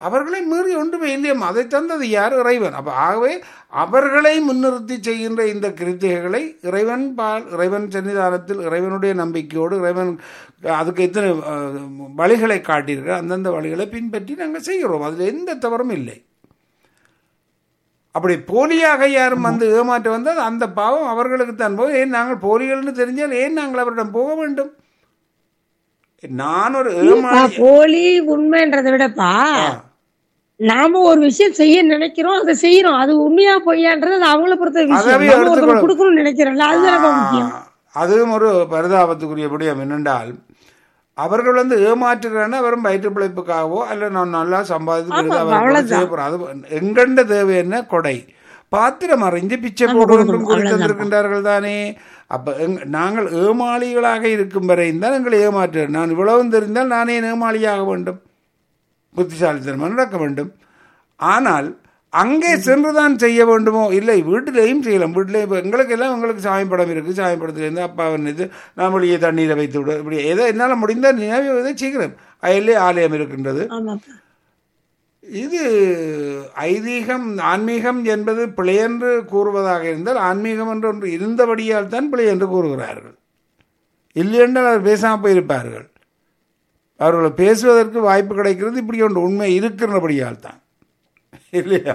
அவர்களை மீறி ஒன்றுமே இல்லையம் அதை தந்தது யார் இறைவன் அப்போ ஆகவே அவர்களை முன்னிறுத்தி செய்கின்ற இந்த கிருத்திகைகளை இறைவன் பால் இறைவன் சன்னிதானத்தில் இறைவனுடைய நம்பிக்கையோடு இறைவன் அதுக்கு எத்தனை அஹ், வழிகளை காட்டியிருக்கிற அந்தந்த வழிகளை பின்பற்றி நாங்கள் செய்கிறோம் அதில் எந்த தவறும் இல்லை அப்படி போலியாக யாரும் வந்து ஏமாற்ற வந்தால் அந்த பாவம் அவர்களுக்கு தான் போய் ஏன் நாங்கள் போலிகள்னு தெரிஞ்சால் ஏன் நாங்கள் அவரிடம் போக வேண்டும் நான் ஒரு இல்லப்பா, ஏமாளி போலி உண்மைன்றதை விடப்பா நாம ஒரு விஷயம் செய்ய நினைக்கிறோம் அதை செய்யறோம் அது உண்மையா பொய்யான்றது அது அவங்கள பொறுத்த விஷயம் அதாவே நம்ம எடுத்துக்கொள்ள- ஒருத்தருக்கு கொடுக்கணும்னு நினைக்கிறோம்ல அதுதான் முக்கியம் ஆ, அதுவும் ஒரு பரிதாபத்துக்குரிய விடயம் என்னென்றால் அவர்கள் வந்து ஏமாற்றுகிறான்னு அவரும் வயிற்று பிழைப்புக்காகவோ அல்ல நான் நல்லா சம்பாதித்து ஆமா, அவர் அவ்வளவுதான். செய்யப்போறோம் அது எங்கண்ட தேவை என்ன கொடை பாத்திரம் அறிஞ்சு பிச்சை போடுவதும் கொடுத்திருக்கின்றார்கள் தானே அப்ப எங்க- நாங்கள் ஏமாளிகளாக இருக்கும் வரை தான் எங்களை ஏமாற்று நான் இவ்வளவும் தெரிந்தால் நானே ஏமாளியாக வேண்டும் புத்திசாலித்தனமாக நடக்க வேண்டும் ஆனால் அங்கே சென்றுதான் செய்ய வேண்டுமோ இல்லை வீட்டிலேயும் செய்யலாம் வீட்டிலே இப்போ எங்களுக்கு எல்லாம் எங்களுக்கு சாமி படம் இருக்குது சாமி படத்துலேருந்து அப்பாவின் இது நான் வெளியே தண்ணீரை வைத்து விட இப்படி ஏதோ என்னால் முடிந்தால் நினைவு இதை செய்கிறேன் அயலே ஆலயம் இருக்கின்றது ஆமாப்பா இது ஐதீகம் ஆன்மீகம் என்பது பிழை என்று கூறுவதாக இருந்தால் ஆன்மீகம் என்று ஒன்று இருந்தபடியால் தான் பிழை என்று கூறுகிறார்கள் இல்லையென்றால் அவர் பேசாமல் போயிருப்பார்கள் அவர்கள் பேசுவதற்கு வாய்ப்பு கிடைக்கிறது இப்படி ஒன்று உண்மை இருக்கிறபடியால் தான் இல்லையா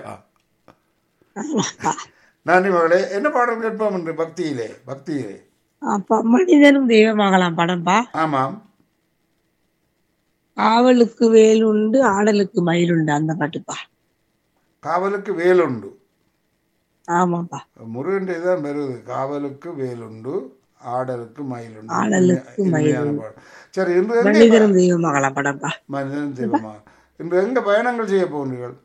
நன்றி மகளே என்ன பாடல் கேட்போம் என்று பக்தியிலே பக்தியிலே அப்பா மனிதனும் தெய்வமாகலாம் படம்பா ஆமாம் ஆவலுக்கு வேல் உண்டு ஆடலுக்கு மயில் உண்டு அந்த பாட்டுப்பா காவலுக்கு வேலுண்டு ஆமாப்பா முருகன் தான் வருது காவலுக்கு வேலுண்டு ஆடலுக்கு மயிலுண்டு ஆடலுக்கு இனிமையான பாடல். சரி இன்று எங்கே மனிதனும் தெய்வமாகலாம் படம்பா மனிதன் தெய்வமா இன்று எங்க பயணங்கள் செய்ய போகிறீர்கள்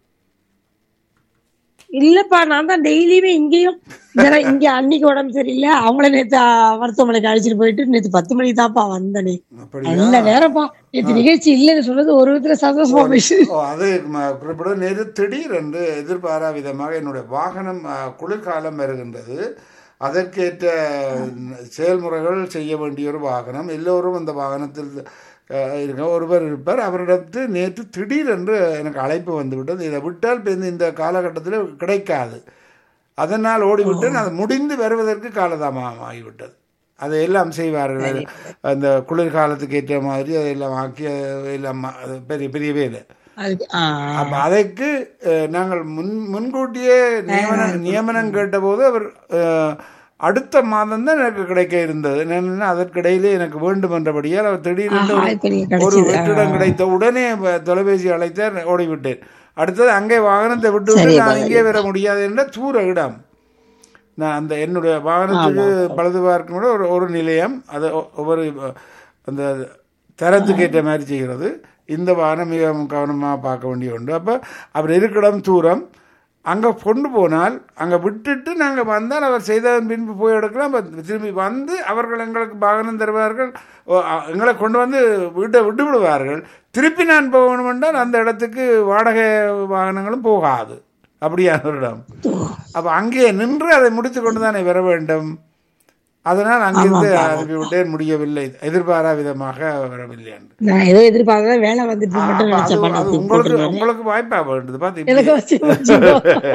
இல்லப்பா நான் தான் டெய்லியுமே இங்கேயும் இதெல்லாம் இங்க அன்னைக்கு உடம்பு சரியில்லை அவங்கள நேத்து ஆ, மருத்துவமனைக்கு அழைச்சிட்டு போயிட்டு நேத்து பத்து மணிக்கு தான்ப்பா வந்தனே அப்படியா நல்ல நேரம்ப்பா நேத்து நிகழ்ச்சி இல்லைன்னு சொன்னது ஒரு விதத்துல சந்தோஷமா போயிடுச்சு ஓ அது ம- குறிப்பிட நேரு திடீரென்று எதிர்பாரா விதமாக என்னுடைய வாகனம் அ, குளிர்காலம் வருகின்றது அதற்கேற்ற செயல்முறைகள் செய்ய வேண்டிய ஒரு வாகனம் எல்லோரும் அந்த வாகனத்தில் அ, இருக்க ஒருவர் இருப்பார் அவரிடத்து நேற்று திடீரென்று எனக்கு அழைப்பு வந்துவிட்டது இதை விட்டால் இப்ப இந்த- இந்த காலகட்டத்தில் கிடைக்காது அதனால் ஓடிவிட்டேன் அது முடிந்து வருவதற்கு காலதாமம் ஆகிவிட்டது அதை எல்லாம் செய்வார்கள் அந்த குளிர்காலத்துக்கு ஏற்ற மாதிரி அதெல்லாம் ஆக்கி அது எல்லாம் மா- அது பெரிய பெரிய வேலை அதுக்கு ஆ, அப்ப அதற்கு அஹ், நாங்கள் முன் முன்கூட்டியே நியமனம் நியமனம் கேட்டபோது அவர் அஹ், அடுத்த மாதம் தான் எனக்கு கிடைக்க இருந்தது என்னன்னா அதற்கிடையிலே எனக்கு வேண்டும் என்றபடியால் அவர் திடீரென்று ஆஹா, ஒரு- இப்ப நீங்க ஒரு கிடைச்சது. வெற்றிடம் கிடைத்த உடனே வ- தொலைபேசி அழைத்தார் ஓடிவிட்டேன் அடுத்தது அங்கே வாகனத்தை விட்டு விட்டு நான் இங்கே வர முடியாது என்ற தூர இடம் நான் அந்த என்னுடைய வாகனத்துக்கு பழுது பார்க்கும் விட ஒரு ஒரு நிலையம் அது ஒ- ஒவ்வொரு அஹ், அந்த தரத்துக்கு ஏற்ற மாதிரி செய்கிறது இந்த வாகனம் மிக கவனமாக பார்க்க வேண்டிய உண்டு அப்போ அவர் இருக்கிற இடம் தூரம் அங்கே கொண்டு போனால் அங்கே விட்டுட்டு நாங்கள் வந்தால் அவர் செய்ததன் பின்பு போய் எடுக்கலாம் அப்ப திரும்பி வந்து அவர்கள் எங்களுக்கு வாகனம் தருவார்கள் ஓ, அ- எங்களை கொண்டு வந்து வீட்டை விட்டு விடுவார்கள் திருப்பி நான் போகணும் என்றால் அந்த இடத்துக்கு வாடகை வாகனங்களும் போகாது அப்படியான ஒரு இடம் அப்ப அங்கே நின்று அதை முடித்து கொண்டு தானே வர வேண்டும் அதனால் அங்கிருந்து அனுப்பிவிட்டேன் முடியவில்லை எதிர்பாரா விதமாக வரவில்லை என்று நான் ஏதோ எதிர்பார்த்தா வேலை வந்துட்டு மட்டும் அப்ப அது நினைச்சேன் அது உங்களுக்கு உங்களுக்கு வாய்ப்பா வேண்டது பார்த்து எனக்கு வச்சு வச்சுக்கோ.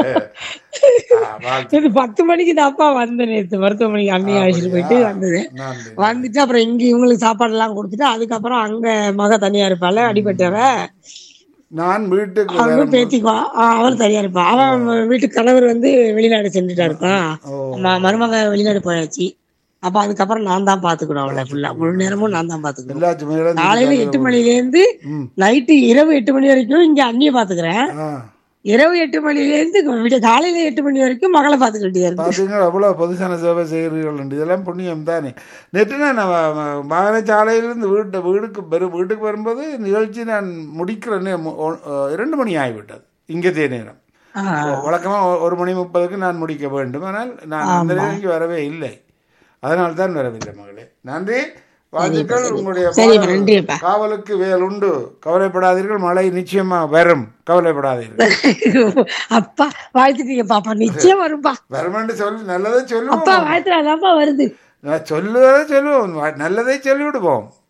ஆ, வாழ்த்து. இது பத்து மணிக்கு தான்ப்பா வந்தேன் நேத்து மருத்துவமனைக்கு அண்ணியை அழைச்சிட்டு போயிட்டு வந்தது நன்றி வந்துட்டு அப்புறம் இங்க இவங்களுக்கு சாப்பாடு எல்லாம் கொடுத்துட்டு அதுக்கப்புறம் அங்க மக தனியா இருப்பாள் அடிபட்டவ நான் வீட்டுக்கு அவளும் வரும் பேத்திக்குவா அவள் தனியா இருப்பா அவன் வீட்டு கணவர் வந்து வெளிநாடு சென்றுட்டா இருப்பான் ம- மருமக வெளிநாடு போயாச்சு அப்ப அதுக்கப்புறம் நான் தான் பாத்துக்கணும் அவளை ஃபுல்லா முழு நேரமும் நான் தான் பாத்துக்கணும் எல்லா சுமைகளும் காலையில எட்டு மணில இருந்து ம். நைட்டு இரவு எட்டு மணி வரைக்கும் இங்க அண்ணிய பாத்துக்கிறேன் ஆ, இரவு எட்டு மணில இருந்து விடிய காலையில எட்டு மணி வரைக்கும் மகளை பாத்துக்க வேண்டியதா இருக்கு பார்த்தீங்களா அவ்வளவு பொதுசான சேவை செய்கிறீர்கள் என்று. இதெல்லாம் புண்ணியம் தானே நேற்று நான் வாகன சாலையிலிருந்து வீட்டு வீடுக்கு வரும் வீட்டுக்கு வரும்போது நிகழ்ச்சி நான் முடிக்கிற நே- மு- ஒ- அஹ், இரண்டு மணி ஆகிவிட்டது இங்கத்தே நேரம் ஆஹ் வழக்கமாக ஒரு மணி முப்பதுக்கு நான் முடிக்க வேண்டும் ஆனால் நான் அந்த நேரம் வரவே இல்லை அதனால் தான் வரவில்லை மகளே நன்றி வாழ்த்துக்கள் உங்களுடைய சரி பாடல் நன்றிப்பா காவலுக்கு வேல் உண்டு கவலைப்படாதீர்கள் மழை நிச்சயமா வரும் கவலைப்படாதீர்கள் அப்பா வாழ்த்துட்டீங்க பாப்பா நிச்சயம் வரும்பா வருமென்று சொல்லி நல்லதை சொல்லுவோம் அப்பா வாழ்த்துறாதாப்பா வருது நான் சொல்லுவதை சொல்லுவோம் வ- நல்லதை சொல்லிவிடுவோம்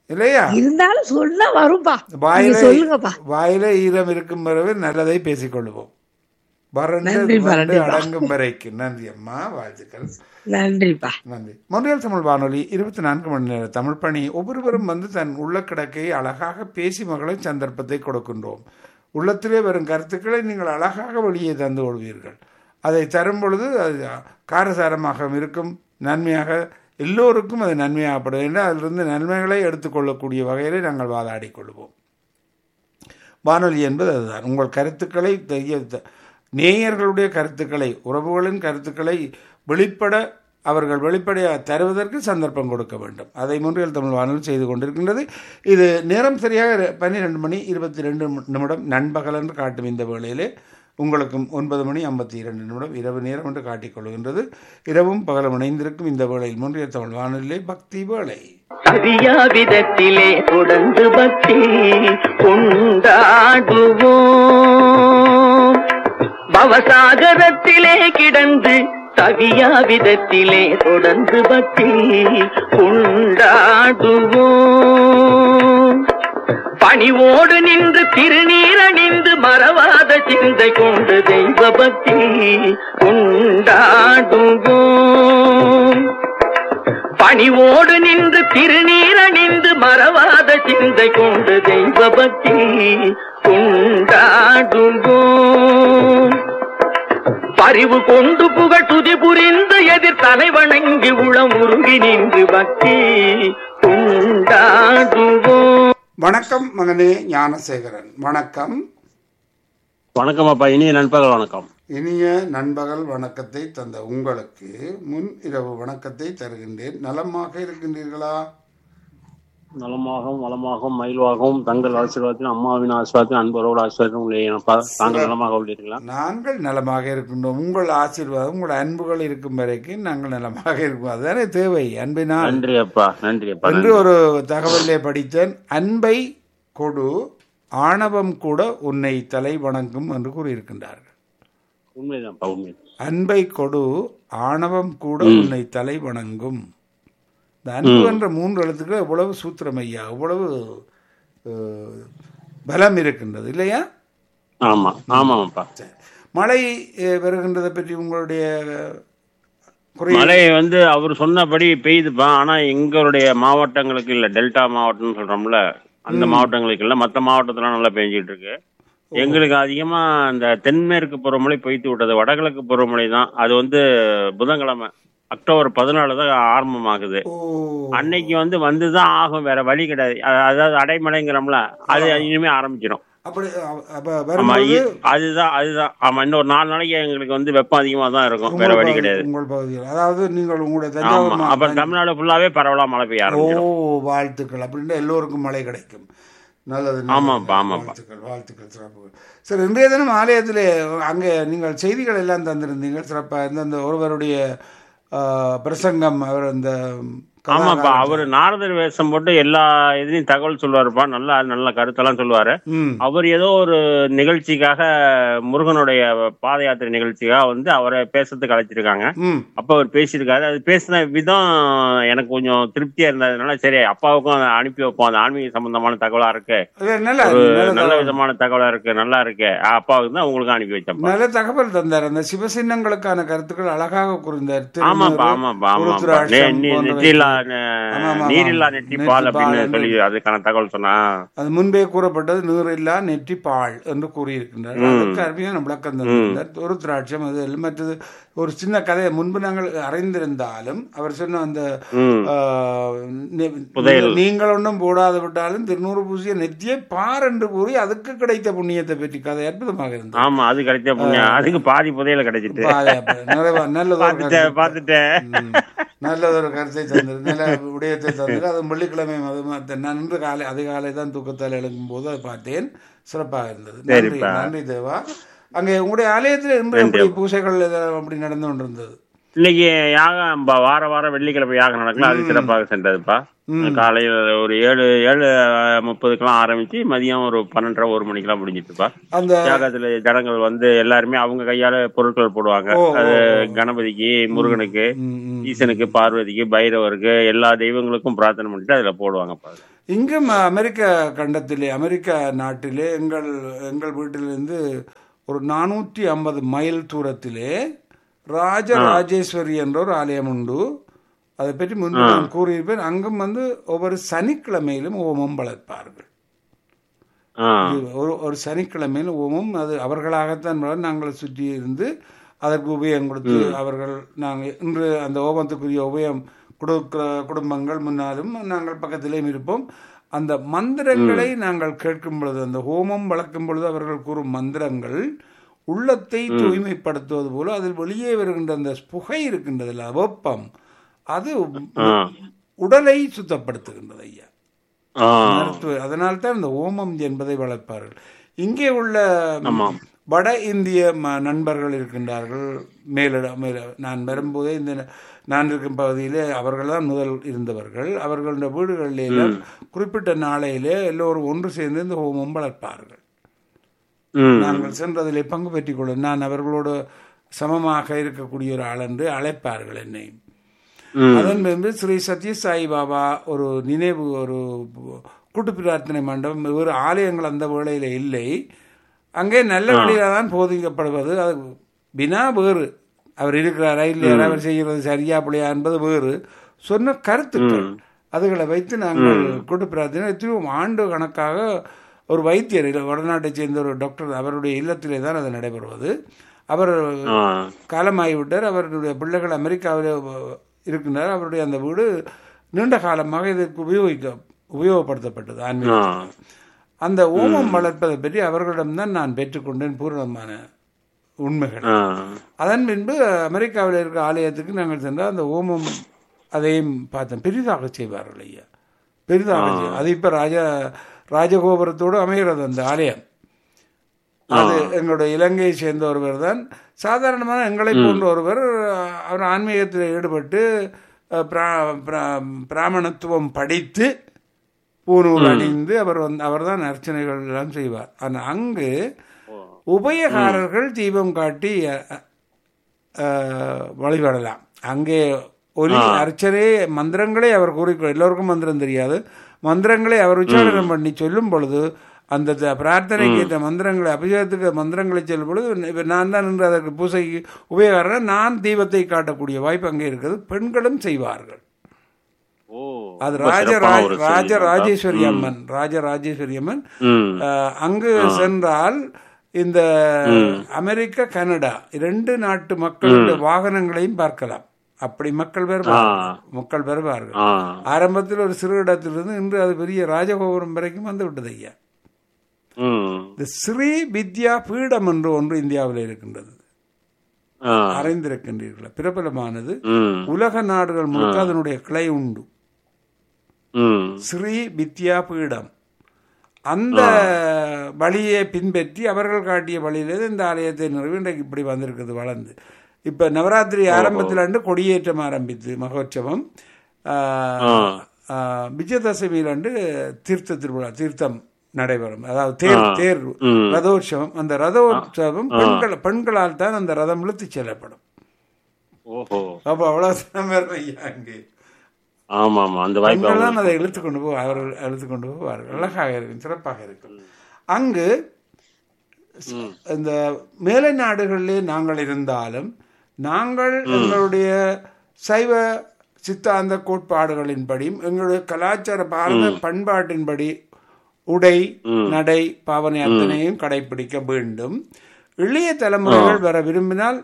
இல்லையா இருந்தாலும் சொன்னா வரும்பா நீங்க வாயில சொல்லுங்கப்பா வாயில ஈரம் இருக்கும் வரை நல்லதை பேசிக்கொள்வோம் வறண்டு நன்றிப்பா, வறண்டு நன்றிப்பா. அடங்கும் வரைக்கும் நன்றி அம்மா வாழ்த்துக்கள் நன்றிப்பா நன்றி மொழியல் தமிழ் வானொலி இருபத்தி நான்கு மணி நேர தமிழ் பணி ஒவ்வொருவரும் வந்து தன் உள்ள கிடக்கையை அழகாக பேசி மகளை சந்தர்ப்பத்தை கொடுக்கின்றோம் உள்ளத்திலே வரும் கருத்துக்களை நீங்கள் அழகாக வெளியே தந்து கொள்வீர்கள் அதை தரும் பொழுது அது காரசாரமாக இருக்கும் நன்மையாக எல்லோருக்கும் அது நன்மையாகப்படும் என்று அதிலிருந்து நன்மைகளை எடுத்துக்கொள்ளக்கூடிய வகையிலே நாங்கள் வாதாடிக் கொள்வோம் வானொலி என்பது அதுதான் உங்கள் கருத்துக்களை தெரிய த- நேயர்களுடைய கருத்துக்களை உறவுகளின் கருத்துக்களை வெளிப்பட அவர்கள் வெளிப்படையாக தருவதற்கு சந்தர்ப்பம் கொடுக்க வேண்டும் அதை முன்றியல் தமிழ் வானொலி செய்து கொண்டிருக்கின்றது இது நேரம் சரியாக பன்னிரெண்டு மணி இருபத்தி ரெண்டு நிமிடம் நண்பகல் என்று காட்டும் இந்த வேளையிலே உங்களுக்கும் ஒன்பது மணி ஐம்பத்தி இரண்டு நிமிடம் இரவு நேரம் என்று காட்டிக் கொள்கின்றது இரவும் பகலும் இணைந்திருக்கும் இந்த வேளையில் முன்றியல் தமிழ் வானொலியிலே பக்தி வேளை சரியா விதத்திலே தொடர்ந்து பக்தி கொண்டாடுவோம் பவசாகரத்திலே கிடந்து சவியா விதத்திலே தொடர்ந்து பக்தி கொண்டாடுவோம் பணிவோடு நின்று திருநீரணிந்து மறவாத சிந்தை கொண்டு தெய்வ பக்தி கொண்டாடுவோம் பணிவோடு நின்று திருநீரணிந்து மறவாத சிந்தை கொண்டு தெய்வ பக்தி கொண்டாடுவோம் பரிவு கொண்டு புகழ் துதி புரிந்து எதிர் தலை வணங்கி உளம் உருகி நின்று பக்தி கொண்டாடுவோம் வணக்கம் மகனே ஞானசேகரன் வணக்கம் வணக்கம் அப்பா இனிய நண்பர்கள் வணக்கம் இனிய நண்பகல் வணக்கத்தை தந்த உங்களுக்கு முன் இரவு வணக்கத்தை தருகின்றேன் நலமாக இருக்கின்றீர்களா நலமாகவும் வளமாகவும் மயில்வாகவும் தங்கள் ஆசீர்வாதத்தின் அம்மாவின் ஆசீர்வாதத்தின் அன்பரோட ஆசீர்வாதம் உங்களை அப்பா தாங்கள் நலமாக உள்ளீர்களா நாங்கள் நலமாக இருக்கின்றோம் உங்கள் ஆசீர்வாதம் உங்கள் அன்புகள் இருக்கும் வரைக்கும் நாங்கள் நலமாக இருக்கும் அதுதானே தேவை அன்பினால் நன்றி அப்பா நன்றி அப்பா என்று ஒரு தகவலே படித்தேன் அன்பை கொடு ஆணவம் கூட உன்னை தலை வணங்கும் என்று கூறியிருக்கின்றார்கள் உண்மைதான்ப்பா உண்மை அன்பை கொடு ஆணவம் கூட உன்னை தலை வணங்கும் இந்த அன்பு என்ற மூன்று எழுத்துக்கள் எவ்வளவு சூத்திரம் ஐயா எவ்வளவு அஹ், பலம் இருக்கின்றது இல்லையா ஆமா ஆமாப்பா சரி. மழை அஹ், வருகின்றதை பற்றி உங்களுடைய குறை மழை வந்து அவர் சொன்னபடி பெய்யுதுப்பா ஆனா எங்களுடைய மாவட்டங்களுக்கு இல்ல டெல்டா மாவட்டம்னு சொல்றோம்ல அந்த மாவட்டங்களுக்கு இல்ல மத்த மாவட்டத்துல நல்லா பெஞ்சிட்டு இருக்கு எங்களுக்கு அதிகமா இந்த தென்மேற்கு பருவமழை பெய்து விட்டது வடகிழக்கு பருவமழை தான் அது வந்து புதன்கிழமை அக்டோபர் பதினாலு தான் ஆரம்பமாகுது ஓ அன்னைக்கு வந்து வந்துதான் ஆகும் வேற வழி கிடையாது அ- அதாவது அடைமழைங்கிறோம்ல அது இனிமே ஆரம்பிச்சிடும் அப்படி அ- அப்ப ஆமா வரும்போது இ- அதுதான் அதுதான் ஆமா இன்னொரு நாலு நாளைக்கு எங்களுக்கு வந்து வெப்பம் அதிகமா தான் இருக்கும் வேற உங்கள் வழி பகுதி- கிடையாது உங்கள் பகுதியில் அதாவது நீங்கள் உங்களுடைய ஆமா தஞ்சாவூர் மா- அப்புறம் தமிழ்நாடு ஃபுல்லாவே பரவலா மழை பெய்ய ஓ ஆரம்பிச்சிடும் வாழ்த்துக்கள் அப்படின்னா எல்லோருக்கும் மழை கிடைக்கும் நல்லது நல்லது. ஆமாப்பா, ஆமாப்பா. வாழ்த்துக்கள் வாழ்த்துக்கள் சிறப்புகள் சரி இன்றைய தினம் ஆலயத்திலே அங்கே நீங்கள் செய்திகள் எல்லாம் தந்திருந்தீங்க சிறப்பாக இருந்த அந்த ஒருவருடைய ஆ, பிரசங்கம் அவர் அந்த ஆமாப்பா அவரு நாரதர் வேஷம் போட்டு எல்லா இதுலயும் தகவல் சொல்லுவாருப்பா நல்லா நல்ல கருத்தெல்லாம் சொல்லுவாரு ம் அவர் ஏதோ ஒரு நிகழ்ச்சிக்காக முருகனுடைய பாத யாத்திரை நிகழ்ச்சிக்காக வந்து அவரை பேசுறதுக்கு அழைச்சிருக்காங்க ம் அப்ப அவர் பேசியிருக்காரு அது பேசின விதம் எனக்கு கொஞ்சம் திருப்தியா இருந்ததுனால சரி அப்பாவுக்கும் அதை அனுப்பி வைப்போம் அந்த ஆன்மீக சம்பந்தமான தகவலா இருக்கு இது நல்ல ஒரு நல்ல நல்ல தகவல். விதமான தகவலா இருக்கு நல்லா இருக்கு அப்பாவுக்கு தான் உங்களுக்கு அனுப்பி வச்சப்பா நல்ல தகவல் தந்தார் அந்த சிவசின்னங்களுக்கான கருத்துக்கள் அழகாக கூறினார் ஆமாப்பா திருநூறு, ஆமாப்பா ஆமாப்பா உருத்திராட்சம் நெ- நெ- போன்றவை. நெற்றியில்லா ஆமா, ஆமா, நீரில்லா ஆமா. நெற்றி நெற்றி பால் பால் அப்படின்னு என்று. சொல்லி அதுக்கான தகவல் சொன்னா அது முன்பே கூறப்பட்டது நீரில்லா நெற்றி பால் என்று கூறியிருக்கின்றார் அதுக்கு அருமையான விளக்கம் தந்திருந்தார் ஒரு திராட்சம் அது எல்லாம் மற்றது ஒரு சின்ன கதையை முன்பு நாங்கள் அறிந்திருந்தாலும் அவர் சொன்ன அந்த ம் ஆ, நெ- புதையல். நீங்கள் ஒன்றும் போடாத விட்டாலும் திருநூறு பூசிய நெற்றியை பார் என்று கூறி அதுக்கு கிடைத்த புண்ணியத்தை பற்றி கதை அற்புதமாக இருந்தது ஆமா அது கிடைச்ச புண்ணியம் அதுக்கு பாதி புதையல கிடைச்சிட்டு பாரு, அப்ப நிறைவா- நல்லதொரு பாத்துட்டேன் கருத்து. பாத்துட்டேன் ம். நல்லதொரு கருத்தை தந்தது நல்ல விடயத்தை தந்தது அது வெள்ளிக்கிழமை அது மத்த- நான் இன்று காலை அதிகாலை தான் தூக்கத்தால் எழுக்கும் போது அதை பார்த்தேன் சிறப்பாக இருந்தது நன்றி சரிப்பா. நன்றி தேவா அங்கே உங்களுடைய ஆலயத்தில் இன்று எப்படி பூசைகள் எதாவது அப்படி நடந்து கொண்டிருந்தது இன்னைக்கு யாகம் ப- வார வாரம் வெள்ளிக்கிழமை யாகம் நடக்கல அது சிறப்பாக சென்றதுப்பா காலையில ஒரு ஏழு ஏழு அஹ், முப்பதுக்கெல்லாம் ஆரம்பிச்சு மதியம் ஒரு பன்னெண்டரை ஒரு மணிக்கெல்லாம் முடிஞ்சிட்டுப்பா அந்த யாகத்துல ஜனங்கள் வந்து எல்லாருமே அவங்க கையால பொருட்கள் போடுவாங்க ஓ, அது கணபதிக்கு முருகனுக்கு ம், ம். ஈசனுக்கு பார்வதிக்கு பைரவருக்கு எல்லா தெய்வங்களுக்கும் பிரார்த்தனை பண்ணிட்டு அதுல போடுவாங்கப்பா இங்கும் அமெரிக்க கண்டத்திலே அமெரிக்க நாட்டிலே எங்கள் எங்கள் வீட்டிலிருந்து ஒரு நானூற்றி ஐம்பது மைல் தூரத்திலே ராஜராஜேஸ்வரி என்ற ஒரு ஆலயம் உண்டு அதை பற்றி முன்பு நான் கூறியிருப்பேன் அங்கும் வந்து ஒவ்வொரு சனிக்கிழமையிலும் ஓமம் வளர்ப்பார்கள் ஆ இது ஒரு ஒரு சனிக்கிழமையில் ஓமம் அது அவர்களாகத்தான் வளர் நாங்கள் சுற்றி இருந்து அதற்கு உபயம் கொடுத்து அவர்கள் நாங்கள் இன்று அந்த ஓமத்துக்குரிய உபயம் கொடுக்கிற குடும்பங்கள் முன்னாலும் நாங்கள் பக்கத்திலேயும் இருப்போம் அந்த மந்திரங்களை நாங்கள் கேட்கும் பொழுது அந்த ஹோமம் வளர்க்கும் பொழுது அவர்கள் கூறும் மந்திரங்கள் உள்ளத்தை தூய்மைப்படுத்துவது போல அதில் வெளியே வருகின்ற அந்த புகை இருக்கின்றதில்ல வெப்பம் அது ஆ உடலை சுத்தப்படுத்துகின்றது ஐயா ஆ மருத்துவ அதனால்தான் இந்த ஓமம் என்பதை வளர்ப்பார்கள் இங்கே உள்ள ஆமாம். வட இந்திய ம- நண்பர்கள் இருக்கின்றார்கள் மேலிட மேல நான் வரும்போதே இந்த நான் இருக்கும் பகுதியிலே அவர்கள் தான் முதல் இருந்தவர்கள் அவர்களுடைய வீடுகளிலே எல்லாம் குறிப்பிட்ட நாளையிலே எல்லோரும் ஒன்று சேர்ந்து இந்த ஹோமம் வளர்ப்பார்கள் ம் நாங்கள் சென்றதிலே பங்கு பெற்றுக் கொள்ள நான் அவர்களோடு சமமாக இருக்கக்கூடிய ஒரு ஆள் என்று அழைப்பார்கள் என்னை ம் அதன் பின்பு ஸ்ரீ சத்யசாயி பாபா ஒரு நினைவு ஒரு கூட்டு பிரார்த்தனை மண்டபம் வேறு ஆலயங்கள் அந்த வேளையில இல்லை அங்கே நல்ல வழியில தான் போதிக்கப்படுவது அது வினா வேறு அவர் இருக்கிறாரா இல்லையா அவர் செய்கிறது சரியா பிள்ளையா என்பது வேறு சொன்ன கருத்துக்கள் அதுகளை வைத்து நாங்கள் கூட்டு பிரார்த்தனை எத்தனையோ ஆண்டு கணக்காக ஒரு வைத்தியர் இல்லை வடநாட்டைச் சேர்ந்த ஒரு டாக்டர் அவருடைய இல்லத்திலே தான் அது நடைபெறுவது அவர் ஆ காலமாகிவிட்டார் அவருடைய பிள்ளைகள் அமெரிக்காவில் இருக்கின்றார் அவருடைய அந்த வீடு நீண்ட காலமாக இதற்கு உபயோகிக்க உபயோகப்படுத்தப்பட்டது ஆன்மீக ஆ அந்த ஓமம் வளர்ப்பதை பற்றி அவர்களிடம்தான் நான் பெற்றுக்கொண்டேன் பூரணமான உண்மைகள் ஆ அதன் பின்பு அமெரிக்காவில் இருக்க ஆலயத்துக்கு நாங்கள் சென்றால் அந்த ஓமம் அதையும் பார்த்தோம் பெரிதாக செய்வார்கள் ஐயா பெரிதாக செய்ய- அது இப்ப ராஜ ராஜகோபுரத்தோடு அமைகிறது அந்த ஆலயம் அது எங்களுடைய இலங்கையை சேர்ந்த ஒருவர் தான் சாதாரணமான எங்களை போன்ற ஒருவர் அஹ், அவர் ஆன்மீகத்தில் ஈடுபட்டு அஹ், பிரா- பிரா- பிராமணத்துவம் படித்து பூநூல் அணிந்து அவர் வந்து அவர் தான் அர்ச்சனைகள் எல்லாம் செய்வார் ஆனால் அங்கு உபயகாரர்கள் தீபம் காட்டி அஹ், அஹ், வழிபடலாம் அங்கே ஒலி அர்ச்சனை மந்திரங்களே அவர் கூறிக்கொள் எல்லோருக்கும் மந்திரம் தெரியாது மந்திரங்களை அவர் உச்சாரணம் பண்ணி சொல்லும் பொழுது அந்த த- பிரார்த்தனைக்கு ஏற்ற மந்திரங்களை அபிஷேகத்துக்கு மந்திரங்களை சொல்லும் பொழுது இப்ப நான் தான் நின்று அதற்கு பூசைக்கு உபயோகக்காரன் நான் தீபத்தை காட்டக்கூடிய வாய்ப்பு அங்கே இருக்குது பெண்களும் செய்வார்கள் ஓ அது ரொம்ப ராஜ சிறப்பான ஒரு ராஜ செய்தி. ராஜேஸ்வரி அம்மன் ராஜ ராஜேஸ்வரி அம்மன் ம் அஹ், அங்கு சென்றால் இந்த அமெரிக்கா கனடா இரண்டு நாட்டு மக்களுடைய வாகனங்களையும் பார்க்கலாம் அப்படி மக்கள் வருவார்கள் மக்கள் வருவார்கள் ஆ ஆரம்பத்தில் ஒரு சிறு இடத்திலிருந்து இன்று அது பெரிய ராஜகோபுரம் வரைக்கும் வந்து விட்டது ஐயா ம் இந்த ஸ்ரீ வித்யா பீடம் என்று ஒன்று இந்தியாவில் இருக்கின்றது ஆ அறிந்திருக்கின்றீர்களா பிரபலமானது ம் உலக நாடுகள் முழுக்க அதனுடைய கிளை உண்டு ம் ஸ்ரீ வித்யா பீடம் அந்த வழியை பின்பற்றி அவர்கள் காட்டிய வழியிலே இந்த ஆலயத்தை நிறுவி இன்றைக்கு இப்படி வந்திருக்குது வளர்ந்து இப்ப நவராத்திரி ஆரம்பத்தில் அன்று கொடியேற்றம் ஆரம்பித்து மகோற்சவம் ஆஹ், ஆஹ், விஜயதசமியில் அன்று தீர்த்த திருவிழா தீர்த்தம் நடைபெறும் அதாவது தேர் தேர் ம். ரதோற்சவம் அந்த ரதோற்சவம் பெண்கள் பெண்களால் தான் அந்த ரதம் இழுத்துச் செல்லப்படும் ஓஹோ அப்ப அவ்வளவு ஐயா அங்கே ஆமா ஆமா அந்த வாய்ப்பு பெண்கள்லாம் அதை இழுத்து கொண்டு போய் அவர்கள் இழுத்து கொண்டு போவார்கள் அழகாக இருக்கும் சிறப்பாக இருக்கும் அங்கு இந்த மேலை நாடுகளிலே நாங்கள் இருந்தாலும் நாங்கள் எங்களுடைய சைவ சித்தாந்த கோட்பாடுகளின்படியும் எங்களுடைய கலாச்சார பாரத பண்பாட்டின்படி உடை நடை பாவனை அத்தனையும் கடைபிடிக்க வேண்டும் இளைய தலைமுறைகள் வர விரும்பினால்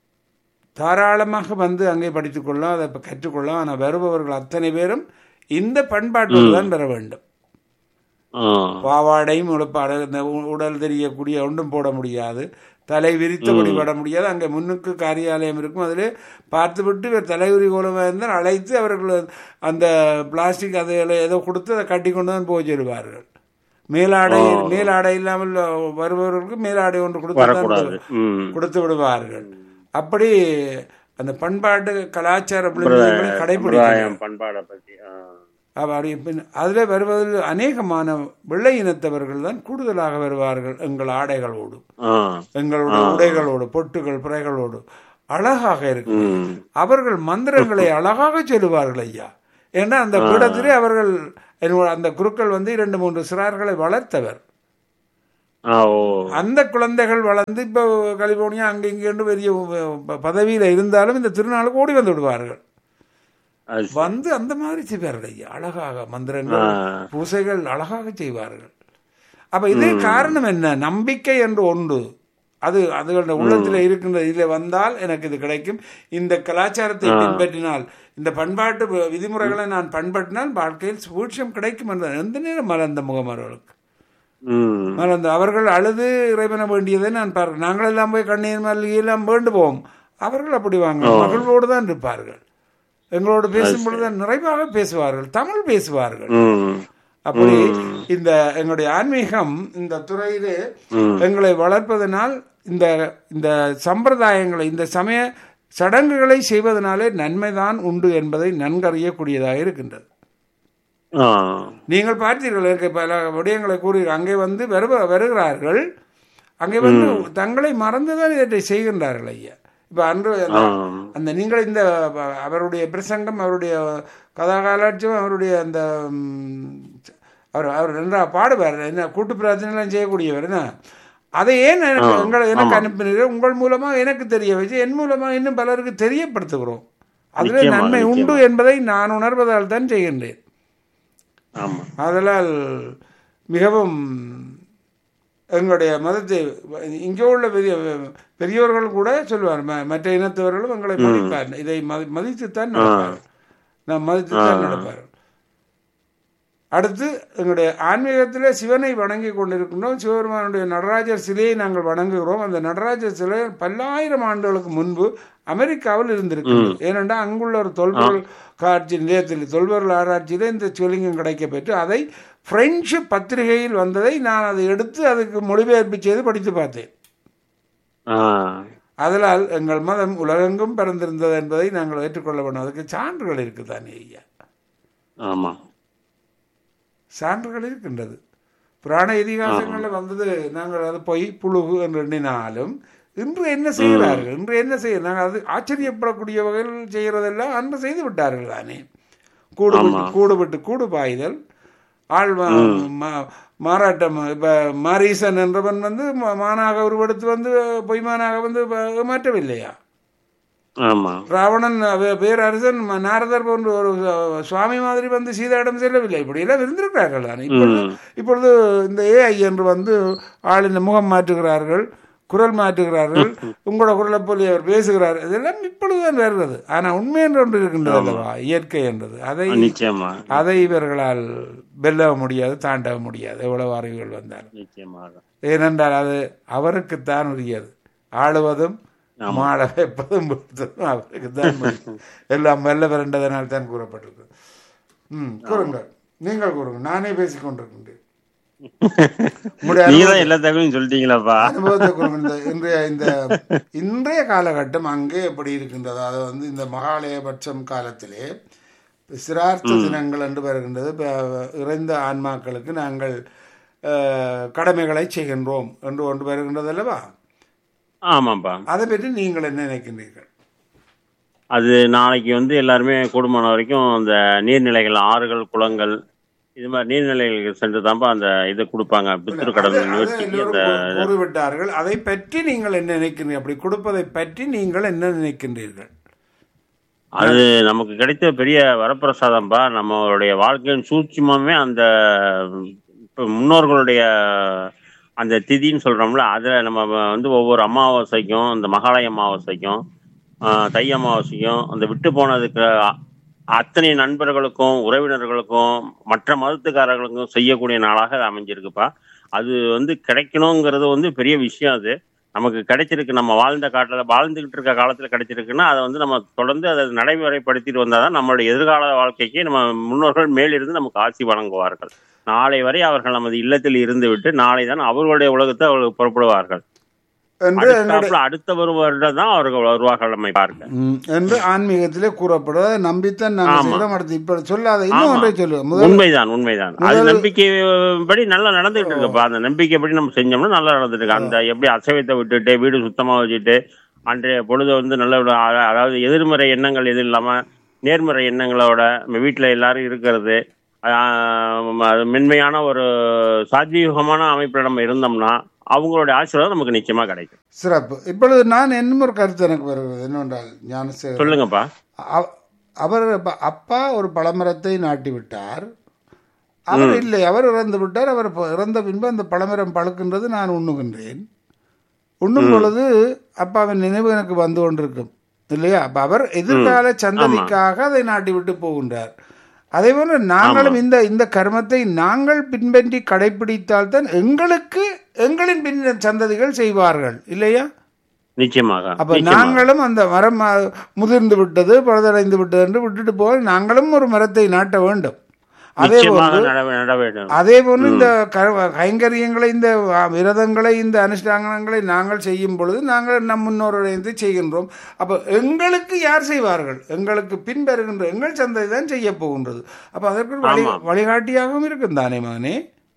தாராளமாக வந்து அங்கே படித்துக் கொள்ளலாம் அதை இப்ப கற்றுக்கொள்ளலாம் ஆனால் வருபவர்கள் அத்தனை பேரும் இந்த பண்பாட்டோடு தான் பெற வேண்டும் ஆ பாவாடையும் உடுப்பாடு இந்த உ- உடல் தெரியக்கூடிய ஒன்றும் போட முடியாது தலை விரித்தபடி பட முடியாது அங்கே முன்னுக்கு காரியாலயம் இருக்கும் அதில் பார்த்துவிட்டு இவர் தலையுரி கோலமாக இருந்தால் அழைத்து அவர்கள் அந்த பிளாஸ்டிக் அதை ஏதோ கொடுத்து அதை கட்டி கொண்டு தான் போக சொல்லுவார்கள் மேலாடை மேலாடை இல்லாமல் வருபவர்களுக்கு மேலாடை ஒன்று கொடுத்து தான் வரக்கூடாது ம் கொடுத்து விடுவார்கள் அப்படி அந்த பண்பாட்டு கலாச்சார விழுமியங்களை கடைபிடிக்கிறார்கள் சமுதாயம் பண்பாடை பத்தி ஆ. அப்படி பின் அதில் வருவதில் அநேகமான வெள்ளை இனத்தவர்கள் தான் கூடுதலாக வருவார்கள் எங்கள் ஆடைகளோடு ஆ. எங்களுடைய உடைகளோடு பொட்டுகள் பிறைகளோடு அழகாக இருக்கும் ம். அவர்கள் மந்திரங்களை அழகாக சொல்லுவார்கள் ஐயா ஏன்னா அந்த பீடத்திலே அவர்கள் என்னோட அந்த குருக்கள் வந்து இரண்டு மூன்று சிறார்களை வளர்த்தவர் ஆ, ஓ அந்த குழந்தைகள் வளர்ந்து இப்போ கலிபோர்னியா அங்கே இங்கே பெரிய ப- பதவியில இருந்தாலும் இந்த திருநாளுக்கு ஓடி வந்து விடுவார்கள் அது சரி. வந்து அந்த மாதிரி செய்வார்கள் ஐயா அழகாக மந்திரங்கள் ஆ. பூசைகள் அழகாக செய்வார்கள் அப்ப இது காரணம் என்ன நம்பிக்கை என்று ஒன்று அது அதுகளோட உள்ளத்தில் இருக்கின்ற இதில் வந்தால் எனக்கு இது கிடைக்கும் இந்த கலாச்சாரத்தை பின்பற்றினால் இந்த பண்பாட்டு வ- விதிமுறைகளை நான் பண்பற்றினால் வாழ்க்கையில் சூழ்ச்சியம் கிடைக்கும் என்ற எந்த நேரம் மலர்ந்த முகமர்களுக்கு ம். மலர்ந்த அவர்கள் அழுது இறைவன வேண்டியதை நான் பார்க்கிறேன் நாங்கள் எல்லாம் போய் கண்ணீர் மல்லிகையெல்லாம் வேண்டுவோம் அவர்கள் அப்படி வாங்க மகளோடு தான் இருப்பார்கள் எங்களோடு பேசும் பொழுது நிறைவாக பேசுவார்கள் தமிழ் பேசுவார்கள் ம். அப்படி இந்த எங்களுடைய ஆன்மீகம் இந்த துறையிலே எங்களை வளர்ப்பதனால் இந்த இந்த சம்பிரதாயங்களை இந்த சமய சடங்குகளை செய்வதனாலே நன்மைதான் உண்டு என்பதை நன்கறியக்கூடியதாக இருக்கின்றது ஆ. நீங்கள் பார்த்தீர்கள் எனக்கு பல விடயங்களை கூறி அங்கே வந்து வருவ வருகிறார்கள் அங்கே வந்து தங்களை மறந்துதான் இதை செய்கின்றார்கள் ஐயா இப்ப அன்று அந்த- ஆ. அந்த நீங்கள் இந்த ப- அவருடைய பிரசங்கம் அவருடைய கதாகாலாட்சியம் அவருடைய அந்த ம், அவர் அவர் நன்றா பாடுவார் என்ன கூட்டு பிரார்த்தனைலாம் செய்யக்கூடியவர் என்ன அதை ஏன் எனக்கு எங்களை எனக்கு அனுப்பினீர்கள் உங்கள் மூலமா எனக்கு தெரிய வச்சு என் மூலமா இன்னும் பலருக்கு தெரியப்படுத்துகிறோம் அதில் நிச்சயமா, நன்மை உண்டு நிச்சயமா. என்பதை நான் உணர்வதால் தான் செய்கின்றேன் ஆமா அதனால் மிகவும் எங்களுடைய மதத்தை இங்கே உள்ள பெரிய பெரியவர்கள் கூட சொல்லுவார் ம- மற்ற இனத்தவர்களும் எங்களை மதிப்பார் இதை மதி- மதித்துத்தான் நடப்பார் நான் மதித்துத்தான் நடப்பார் அடுத்து எங்களுடைய ஆன்மீகத்தில் சிவனை வணங்கி கொண்டிருக்கின்றோம் சிவபெருமானுடைய நடராஜர் சிலையை நாங்கள் வணங்குகிறோம் அந்த நடராஜர் சிலை பல்லாயிரம் ஆண்டுகளுக்கு முன்பு அமெரிக்காவில் இருந்திருக்கிறது ஏனென்றால் அங்குள்ள ஒரு தொல்பொருள் காட்சி நிலையத்தில் தொல்பொருள் ஆராய்ச்சியில் இந்த சிவலிங்கம் கிடைக்கப்பெற்று அதை பிரெஞ்சு பத்திரிகையில் வந்ததை நான் அதை எடுத்து அதுக்கு மொழிபெயர்ப்பு செய்து படித்து பார்த்தேன் ஆ. அதனால் எங்கள் மதம் உலகெங்கும் பிறந்திருந்தது என்பதை நாங்கள் ஏற்றுக்கொள்ள வேண்டும் அதுக்கு சான்றுகள் இருக்குதானே ஐயா ஆமா சான்றுகள் இருக்கின்றது புராண இதிகாசங்களில் வந்தது நாங்கள் அது பொய் புழுகு என்று எண்ணினாலும் இன்று என்ன செய்கிறார்கள் இன்று என்ன செய்ய நாங்கள் அது ஆச்சரியப்படக்கூடிய வகையில் செய்கிறதெல்லாம் அன்று செய்து விட்டார்கள் தானே கூடு விட்டு கூடு விட்டு கூடு பாய்தல் ஆள் மா- மா- மாறாட்டம் இப்ப மாரீசன் என்றவன் வந்து மா- மானாக உருவெடுத்து வந்து பொய்மானாக வந்து ப- மாற்றவில்லையா ஆமா ராவணன் வே- பேரரசன் ம- நாரதர் போன்ற ஒரு சு- சுவாமி மாதிரி வந்து சீதாயிடம் செல்லவில்லை இப்படி எல்லாம் இருந்திருக்கிறார்கள் தானே இப்பொழுது இப்பொழுது இந்த ஏஐ என்று வந்து ஆளின் முகம் மாற்றுகிறார்கள் குரல் மாற்றுகிறார்கள் உங்களோட குரலை போல அவர் பேசுகிறார் இதெல்லாம் இப்பொழுதுதான் வருகிறது ஆனா உண்மை என்று ஒன்று இருக்கின்றது அல்லவா இயற்கை என்றது அதை நிச்சயமா அதை இவர்களால் வெல்ல முடியாது தாண்ட முடியாது எவ்வளவு அறிவுகள் வந்தாலும் நிச்சயமாக ஏனென்றால் அது அவருக்குத்தான் உரியது ஆளுவதும் மாட வைப்பதும் வீழ்த்துவதும் அவருக்கு தான் எல்லாம் மெல்ல விரண்டதனால் தான் கூறப்பட்டிருக்கு ம் கூறுங்கள் நீங்கள் கூறுங்க நானே பேசிக் கொண்டிருக்கின்றேன் உங்களுடைய நீங்க அனுபவத்தை- தான் எல்லா தகவலையும் சொல்லிட்டீங்களாப்பா அனுபவத்தை கூறுங்க இந்த இன்றைய இந்த இன்றைய காலகட்டம் அங்கே எப்படி இருக்கின்றது அது வந்து இந்த மகாலயபட்சம் காலத்திலே சிரார்த்த தினங்கள் என்று வருகின்றது இப்ப இறந்த ஆன்மாக்களுக்கு நாங்கள் அஹ், கடமைகளை செய்கின்றோம் என்று ஒன்று வருகின்றது அல்லவா ஆமாப்பா அதை பற்றி நீங்கள் என்ன நினைக்கின்றீர்கள் அது நாளைக்கு வந்து எல்லாருமே கூடுமான வரைக்கும் அந்த நீர்நிலைகள் ஆறுகள் குளங்கள் இது மாதிரி நீர்நிலைகளுக்கு சென்று தான்ப்பா அந்த இதை கொடுப்பாங்க பித்திரு கடன் அது நிவர்த்திக்கு எல்லோரும் அந்த கூ- கூறிவிட்டார்கள் அதை பற்றி நீங்கள் என்ன நினைக்கின்றீர்கள் அப்படி கொடுப்பதை பற்றி நீங்கள் என்ன நினைக்கின்றீர்கள் அது நமக்கு கிடைத்த பெரிய வரப்பிரசாதம்ப்பா நம்மளுடைய வாழ்க்கையின் சூட்சுமமே அந்த இப்ப முன்னோர்களுடைய அந்த திதின்னு சொல்றோம்ல அதுல நம்ம வந்து ஒவ்வொரு அமாவாசைக்கும் இந்த மகாலய அமாவாசைக்கும் ஆஹ், தை அமாவாசைக்கும் அந்த விட்டு போனதுக்கு அ- அத்தனை நண்பர்களுக்கும் உறவினர்களுக்கும் மற்ற மதத்துக்காரர்களுக்கும் செய்யக்கூடிய நாளாக அது அமைஞ்சிருக்குப்பா அது வந்து கிடைக்கணுங்கிறது வந்து பெரிய விஷயம் அது நமக்கு கிடைச்சிருக்கு நம்ம வாழ்ந்த காட்டில் வாழ்ந்துகிட்டு இருக்க காலத்தில் கிடைச்சிருக்குன்னா அதை வந்து நம்ம தொடர்ந்து அதை நடைமுறைப்படுத்திட்டு வந்தால் தான் நம்மளுடைய எதிர்கால வாழ்க்கைக்கு நம்ம முன்னோர்கள் மேலிருந்து நமக்கு ஆட்சி வழங்குவார்கள் நாளை வரை அவர்கள் நமது இல்லத்தில் இருந்து விட்டு நாளை தான் அவர்களுடைய உலகத்தை அவர்கள் புறப்படுவார்கள் என்று என்னுடைய அடுத்தாப்புல அடுத்த ஒரு வருடம் தான் அவர்கள் வருவார்கள் நம்மை பார்க்க ம், என்று ஆன்மீகத்திலே கூறப்படுவதை நம்பித்தான் நாங்கள் ஆமா. செய்கிறோம் அடுத்து இப்ப சொல்லாத இன்னும் ஆமா. ஒன்றை சொல்லுவோம் முதல் உண்மைதான் உண்மைதான் அது முதல்- நம்பிக்கைப்படி நல்லா நடந்துட்டு இருக்குப்பா அந்த நம்பிக்கைப்படி நம்ம செஞ்சோம்னா நல்லா நடந்துட்டு இருக்கு அந்த எப்படி அசைவத்தை விட்டுட்டு வீடு சுத்தமா வச்சுட்டு அன்றைய பொழுது வந்து நல்ல ஒரு அ- அதாவது எதிர்மறை எண்ணங்கள் எதுவும் இல்லாம நேர்மறை எண்ணங்களோட நம்ம வீட்டுல எல்லாரும் இருக்கிறது ஆஹ் அது மென்மையான ஒரு சாத்வீகமான அமைப்புல நம்ம இருந்தோம்னா அவங்களுடைய ஆசீர்வாதம் நமக்கு நிச்சயமா கிடைக்கும் சிறப்பு இப்பொழுது நான் இன்னும் ஒரு கருத்து எனக்கு வருகிறது என்னவென்றால் ஞானசேகர் சொல்லுங்கப்பா அவ- அவர் அப்ப- அப்பா ஒரு பழமரத்தை நாட்டி விட்டார் அவர் இல்லை அவர் இறந்து விட்டார் அவர் ப- இறந்த பின்பு அந்த பழமரம் பழுக்கின்றது நான் உண்ணுகின்றேன் உண்ணும் பொழுது அப்பாவின் நினைவு எனக்கு வந்து கொண்டிருக்கும் இல்லையா அப்ப அவர் எதிர்கால சந்ததிக்காக அதை நாட்டி விட்டு போகின்றார் அதே போல நாங்களும் இந்த இந்த கர்மத்தை நாங்கள் பின்பற்றி கடைபிடித்தால் தான் எங்களுக்கு எங்களின் பின் சந்ததிகள் செய்வார்கள் இல்லையா நிச்சயமாக அப்ப நிச்சயமாக. நாங்களும் அந்த மரம் அஹ், முதிர்ந்து விட்டது பழுதடைந்து விட்டது என்று விட்டுட்டு போய் நாங்களும் ஒரு மரத்தை நாட்ட வேண்டும் அதே நிச்சயமாக போன்று நட நட வேண்டும் அதே போன்று இந்த க- கைங்கரியங்களை இந்த அஹ், விரதங்களை இந்த அனுஷ்டானங்களை நாங்கள் செய்யும் பொழுது நாங்கள் நம் முன்னோரிடைந்து செய்கின்றோம் அப்ப எங்களுக்கு யார் செய்வார்கள் எங்களுக்கு பின்வருகின்ற எங்கள் சந்தை தான் செய்ய போகின்றது அப்ப அதற்கு ஒரு வழி ஆமா. வழிகாட்டியாகவும் இருக்கும் தானே மகனே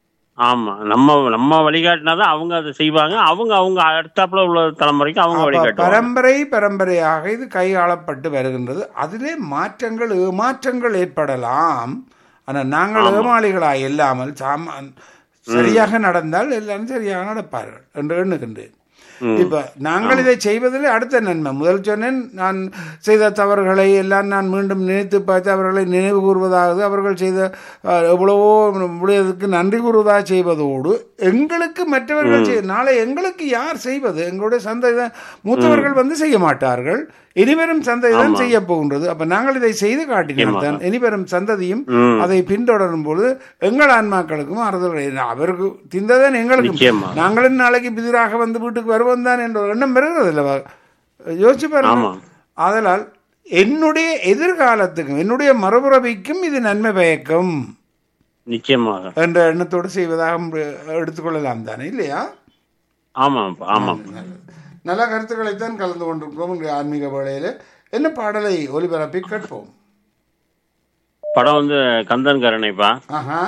ஆமா நம்ம நம்ம வழிகாட்டினாதான் அவங்க அதை செய்வாங்க அவங்க அவங்க அடுத்தாப்புல உள்ள தலைமுறைக்கு அவங்க அப்ப வழிகாட்டுவாங்க பரம்பரை பரம்பரையாக இது கையாளப்பட்டு வருகின்றது அதிலே மாற்றங்கள் ஏமாற்றங்கள் ஏற்படலாம் ஆனால் நாங்கள் ஏமாளிகளாக இல்லாமல் சாமான் சரியாக நடந்தால் எல்லாரும் சரியாக நடப்பார்கள் என்று எண்ணுகின்றேன் இப்ப நாங்கள் இதை செய்வதில் அடுத்த நன்மை முதல் சொன்னேன் நான் செய்த தவறுகளை எல்லாம் நான் மீண்டும் நினைத்து பார்த்து அவர்களை நினைவு கூறுவதாவது அவர்கள் செய்த அஹ், எவ்வளவோ முடியதுக்கு நன்றி கூறுவதாக செய்வதோடு எங்களுக்கு மற்றவர்கள் செய் நாளை எங்களுக்கு யார் செய்வது எங்களுடைய சந்தை தான் மூத்தவர்கள் வந்து செய்ய மாட்டார்கள் இனிவரும் சந்தை தான் செய்ய போகின்றது அப்ப நாங்கள் இதை செய்து காட்டினால் தான் இனிவரும் சந்ததியும் ம். அதை பின்தொடரும் பொழுது எங்கள் ஆன்மாக்களுக்கும் ஆறுதல் கிடையாது. அவருக்கு திந்ததான் எங்களுக்கும் நிச்சயமா. நாங்களும் நாளைக்கு பிதிராக வந்து வீட்டுக்கு வருவோம் தான் என்ற ஒரு எண்ணம் பெறுகிறது இல்லவா யோசிச்சு பாருங்க ஆமா. அதனால் என்னுடைய எதிர்காலத்துக்கும் என்னுடைய மறுபுறவிக்கும் இது நன்மை பயக்கும் நிச்சயமாக என்ற எண்ணத்தோடு செய்வதாக மு- எடுத்துக்கொள்ளலாம் தானே இல்லையா ஆமாப்பா ஆமா நல்ல கருத்துக்களைத்தான் கலந்து கொண்டிருக்கிறோம் இன்றைய ஆன்மீக வேளையில என்ன பாடலை ஒலிபரப்பி கேட்போம் படம் வந்து கந்தன் கருணைப்பா ஆஹா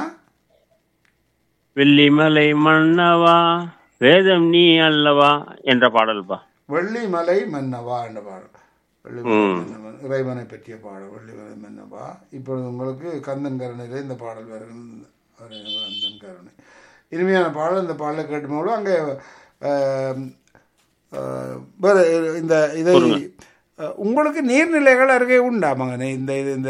வெள்ளிமலை மன்னவா வேதம் நீ அல்லவா என்ற பாடல்பா வெள்ளிமலை மன்னவா என்ற பாடல் வெள்ளிமலை மன்னவன் இறைவனை பற்றிய பாடல் வெள்ளிமலை மன்னவா இப்பொழுது உங்களுக்கு கந்தன் கருணையில இந்த பாடல் வருகிறது கந்தன் கருணை இனிமையான பாடல் இந்த பாடலை கேட்டும்போது அங்கே ஆம், ஆ, வேற இந்த இதை அ, உங்களுக்கு நீர்நிலைகள் அருகே உண்டா மகனே இந்த இது இந்த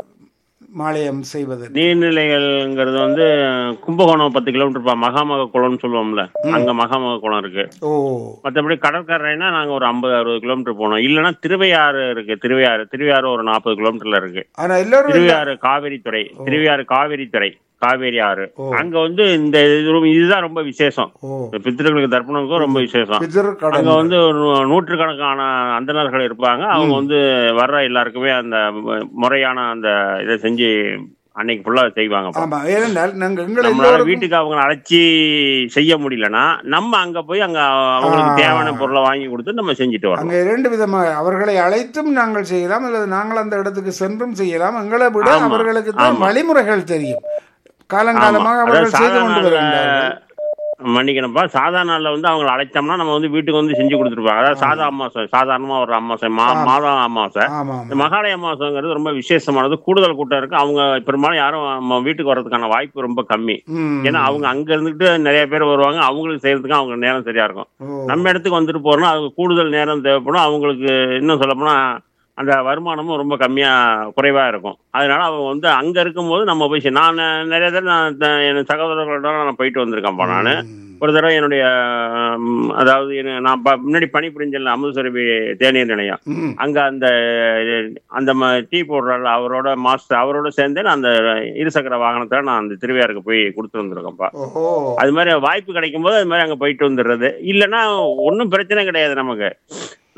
மாலயம் செய்வது நீர்நிலைகள்ங்கிறது வந்து கும்பகோணம் பத்து கிலோமீட்டர்ப்பா மகாமக குளம்னு சொல்லுவோம்ல அங்க மகாமக குளம் இருக்கு ஓ மற்றபடி கடற்கரைனா நாங்க ஒரு ஐம்பது அறுபது கிலோமீட்டர் போனோம் இல்லைன்னா திருவையாறு இருக்கு திருவையாறு திருவையாறு ஒரு நாற்பது கிலோமீட்டர்ல இருக்கு ஆனா எல்லாரும் திருவையாறு காவிரி துறை திருவையாறு காவிரி துறை காவேரி ஆறு அங்க வந்து இந்த இது ரொம்ப- இதுதான் ரொம்ப விசேஷம் ஓ இந்த பித்திருக்களுக்கு தர்ப்பணங்களுக்கும் ரொம்ப விசேஷம் பிதர் அங்க கடன் வந்து ஒரு நூற்றுக்கணக்கான அந்தணர்கள் இருப்பாங்க அவங்க வந்து வர்ற எல்லாருக்குமே அந்த முறையான அந்த இதை செஞ்சு அன்னைக்கு ஃபுல்லா செய்வாங்க ஆமா ஏனென்றால் நாங்கள் எங்களை நம்மளால எல்லோருக்கும் வீட்டுக்கு அவங்க அழைச்சி செய்ய முடியலன்னா நம்ம அங்க போய் அங்க அவங்களுக்கு ஆ. தேவையான பொருளை வாங்கி கொடுத்து நம்ம செஞ்சுட்டு வரோம் அங்கே இரண்டு விதமாக அவர்களை அழைத்தும் நாங்கள் செய்யலாம் அல்லது நாங்கள் அந்த இடத்துக்கு சென்றும் செய்யலாம் எங்களை விட ஆமா, அவர்களுக்கு தான் ஆமா. வழிமுறைகள் தெரியும் காலங்காலமாக ஆமா. அவர்கள் அதாவது செய்து கொண்டு சாதாரண வருகின்றார்கள் மன்னிக்கணும்ப்பா சாதாரண நாள்ல வந்து அவங்களை அழைச்சோம்னா நம்ம வந்து வீட்டுக்கு வந்து செஞ்சு கொடுத்துருப்பாங்க அதாவது சாதா அமாவாசை சாதாரணமா ஒரு அமாவாசை மா மாதம் அமாவாசை ஆமா இந்த ஆமா மகாலய அமாவாசைங்கிறது ரொம்ப விசேஷமானது கூடுதல் கூட்டம் இருக்கு அவங்க பெரும்பாலும் யாரும் நம்ம வீட்டுக்கு வர்றதுக்கான வாய்ப்பு ரொம்ப கம்மி ம். ஏன்னா அவங்க அங்க இருந்துட்டு நிறைய பேர் வருவாங்க அவங்களுக்கு செய்யறதுக்கு அவங்க நேரம் சரியா இருக்கும் ஓ. நம்ம இடத்துக்கு வந்துட்டு போறோம்னா அதுக்கு கூடுதல் நேரம் தேவைப்படும் அவங்களுக்கு இன்னும் சொல்லப்போனா அந்த வருமானமும் ரொம்ப கம்மியா குறைவா இருக்கும் அதனால அவங்க வந்து அங்க இருக்கும்போது நம்ம போய் செய்- நான் நிறைய தடவை நான் த- என் சகோதரர்களோட நான் போயிட்டு வந்திருக்கேன்ப்பா நானு ஒரு தடவை என்னுடைய ம், அதாவது என்ன- நான் ப- முன்னாடி பணி புரிஞ்சல அமுதசுரபி தேநீர் நிலையம் ம். அங்க அந்த அந்த ம- டீ போடுறாள் அவரோட மாஸ்டர் அவரோட சேர்ந்து நான் அந்த இருசக்கர வாகனத்துல நான் அந்த திருவையாருக்கு போய் கொடுத்து வந்திருக்கேன்ப்பா ஓஹோ அது மாதிரி வாய்ப்பு கிடைக்கும் போது அது மாதிரி அங்க போயிட்டு வந்துடுறது இல்லைன்னா ஒன்றும் பிரச்சனை கிடையாது நமக்கு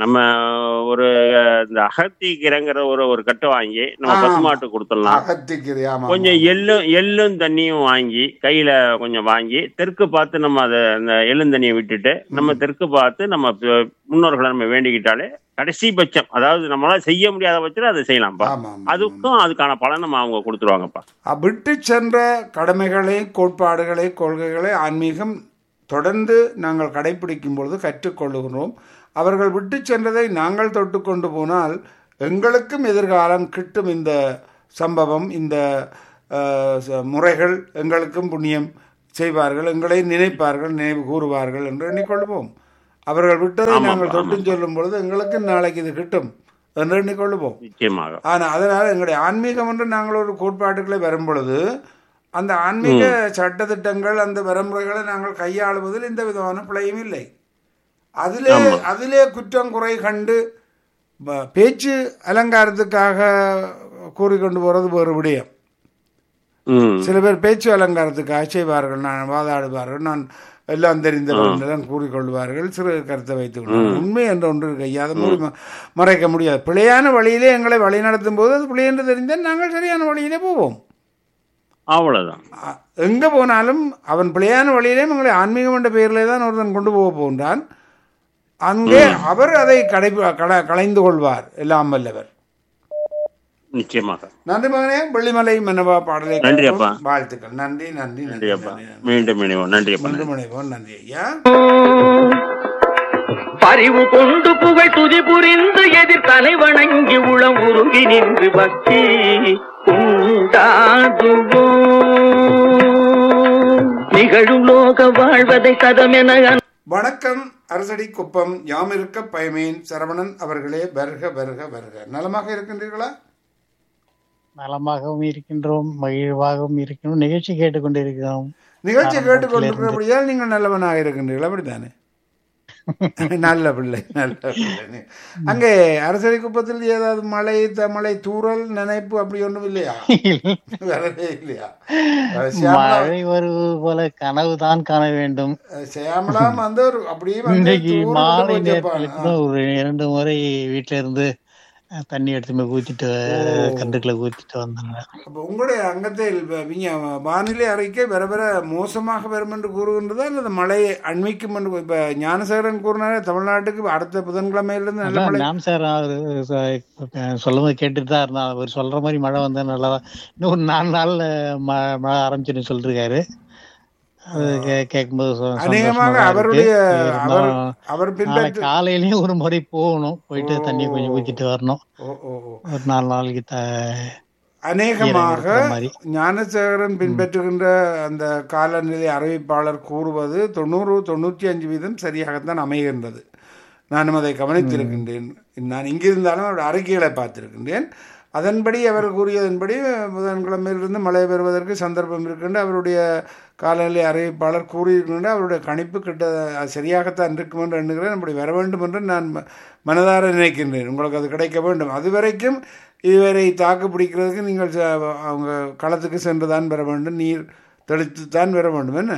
நம்ம ஒரு அஹ், இந்த அகத்திக்கிறங்கிற ஒரு ஒரு கட்டு வாங்கி நம்ம ஆ. பசுமாட்டு கொடுத்துடலாம் அகத்திக்கீரை ஆமா கொஞ்சம் எள்ளும் எள்ளும் தண்ணியும் வாங்கி கையில கொஞ்சம் வாங்கி தெற்கு பார்த்து நம்ம அதை அந்த எள்ளும் தண்ணியை விட்டுட்டு நம்ம தெற்கு பார்த்து நம்ம ப- முன்னோர்களை நம்ம வேண்டிக்கிட்டாலே கடைசி பட்சம் அதாவது நம்மளால செய்ய முடியாத பட்சத்தில் அதை செய்யலாம்ப்பா ஆமா ஆமா அதுக்கும் அதுக்கான பலன் நம்ம அவங்க கொடுத்துருவாங்கப்பா விட்டு சென்ற கடமைகளை கோட்பாடுகளை கொள்கைகளை ஆன்மீகம் தொடர்ந்து நாங்கள் கடைபிடிக்கும் பொழுது கற்றுக்கொள்ளுகிறோம் அவர்கள் விட்டு சென்றதை நாங்கள் தொட்டு கொண்டு போனால் எங்களுக்கும் எதிர்காலம் கிட்டும் இந்த சம்பவம் இந்த அஹ், ச- முறைகள் எங்களுக்கும் புண்ணியம் செய்வார்கள் எங்களை நினைப்பார்கள் நினைவு கூறுவார்கள் என்று எண்ணிக்கொள்வோம் அவர்கள் விட்டதை ஆமாப்பா, நாங்கள் தொட்டு சொல்லும் பொழுது எங்களுக்கு நாளைக்கு இது கிட்டும் என்று எண்ணிக்கொள்வோம் நிச்சயமாக ஆனால் அதனால் எங்களுடைய ஆன்மீகம் என்று நாங்கள் ஒரு கோட்பாட்டுக்களை வரும் பொழுது அந்த ஆன்மீக சட்டத்திட்டங்கள் அந்த வரமுறைகளை நாங்கள் கையாளுவதில் எந்த விதமான பிழையும் இல்லை அதிலே அதிலே குற்றம் குறை கண்டு ப- பேச்சு அலங்காரத்துக்காக கூறிக்கொண்டு போகிறது வேறு விடயம் ம் சில பேர் பேச்சு அலங்காரத்துக்காக செய்வார்கள் நான் வாதாடுவார்கள் நான் எல்லாம் தெரிந்தவர்கள் தான் கூறிக்கொள்வார்கள் சிறு கருத்தை வைத்துக் கொள்வார்கள் உண்மை என்ற ஒன்று இருக்கு ஐயா அதை மூடி ம- மறைக்க முடியாது பிழையான வழியிலே எங்களை வழி நடத்தும் போது அது பிழை என்று தெரிந்தால் நாங்கள் சரியான வழியிலே போவோம் அவ்வளவுதான் அ- எங்க போனாலும் அவன் பிழையான வழியிலே எங்களை ஆன்மீகம் என்ற பெயரிலே தான் ஒருத்தன் கொண்டு போக போகின்றான் அங்கே அவர் அதை கடை கட- களைந்து கொள்வார் எல்லாம் வல்லவர் நிச்சயமாக நன்றி மகனே வெள்ளிமலை மன்னவா பாடலை நன்றி கேட்போம். அப்பா. வாழ்த்துக்கள் நன்றி நன்றி நன்றி நன்றி அப்பா நன்றி, நன்றி. மீண்டும் இணைவோம் நன்றி அப்பா நன்றி முனைவோம் நன்றி ஐயா பரிவு கொண்டு புகழ் துதி புரிந்து எதிர் தலை வணங்கி உளம் உருகி நின்று பக்தி உண்டாதுவோம் நிகழும் லோக வாழ்வதை சதமென வணக்கம் அரசடி குப்பம் யாம் இருக்க பயமேன் சரவணன் அவர்களே வருக வருக வருக நலமாக இருக்கின்றீர்களா நலமாகவும் இருக்கின்றோம் மகிழ்வாகவும் இருக்கின்றோம் நிகழ்ச்சி கேட்டுக்கொண்டிருக்கிறோம் நிகழ்ச்சி ஆரம்பத்திலிருந்து. கேட்டுக்கொண்டிருக்கிறபடியால் நீங்கள் நல்லவனாக இருக்கின்றீர்கள் அப்படித்தானே நல்ல பிள்ளை நல்ல பிள்ளை அங்கே அரசடி குப்பத்தில் ஏதாவது மழை தமழை தூறல் நினைப்பு அப்படி ஒன்றும் இல்லையா வரவே இல்லையா அஹ் சியாமளா மழை வருவது போல கனவுதான் காண வேண்டும் அஹ் சியாமளா வந்து ஒரு அப்படியே வந்து இன்றைக்கு தூறல் மாலை போச்சப்பா. நேரத்தில் கூட ஒரு இரண்டு முறை வீட்டுல இருந்து அஹ், தண்ணி எடுத்து போய் ஊத்திட்டு கண்டுக்களை ஊத்திட்டு வந்தாங்க அப்ப உங்களுடைய அங்கத்தில் வ- விஞ்ஞ- வானிலை அறிக்கை வர வர மோசமாக வரும் என்று கூறுகின்றதா அல்லது மழை அண்மைக்கும் என்று இப்ப ஞானசேகரன் கூறினாரே தமிழ்நாட்டுக்கு அடுத்த புதன்கிழமையிலிருந்து நல்ல மழை ராம் சார் அவரு ச- சொல்லும்போது கேட்டுட்டு தான் இருந்தா அவர் சொல்ற மாதிரி மழை வந்தா நல்லா இன்னும் ஒரு நாலு நாள்ல ம- மழை ஆரம்பிச்சுன்னு சொல்லிருக்காரு அது கே- கேட்கும்போது சொ- அநேகமாக சந்தோஷமா தான் அவருடைய இருக்கு. அவர் இருந்தாலும் அவர் நாளை பின்பற்று காலையிலயும் ஒரு முறை போகணும் போயிட்டு தண்ணி கொஞ்சம் ஊத்திட்டு வரணும் ஓ ஓ ஓ ஒரு நாலு நாளைக்கு த அநேகமாக இருக்கிற மாதிரி. ஞானசேகரன் பின்பற்றுகின்ற அந்த காலநிலை அறிவிப்பாளர் கூறுவது தொண்ணூறு தொண்ணூற்றி அஞ்சு வீதம் சரியாகத்தான் அமைகின்றது நானும் அதை கவனித்திருக்கின்றேன் நான் இங்கிருந்தாலும் அவருடைய அறிக்கைகளை பார்த்திருக்கின்றேன் அதன்படி அவர் கூறியதன்படி புதன்கிழமையிலிருந்து மழை பெறுவதற்கு சந்தர்ப்பம் இருக்கின்ற அவருடைய காலநிலை அறிவிப்பாளர் கூறியிருக்கின்ற அவருடைய கணிப்பு கிட்ட அது சரியாகத்தான் இருக்கும் என்று எண்ணுகிறேன் அப்படி வர வேண்டும் என்று நான் ம- மனதார நினைக்கின்றேன் உங்களுக்கு அது கிடைக்க வேண்டும் அதுவரைக்கும் இதுவரை தாக்கு பிடிக்கிறதுக்கு நீங்கள் ச- அவங்க களத்துக்கு சென்று தான் வர வேண்டும் நீர் தெளித்து தான் வர வேண்டும் என்ன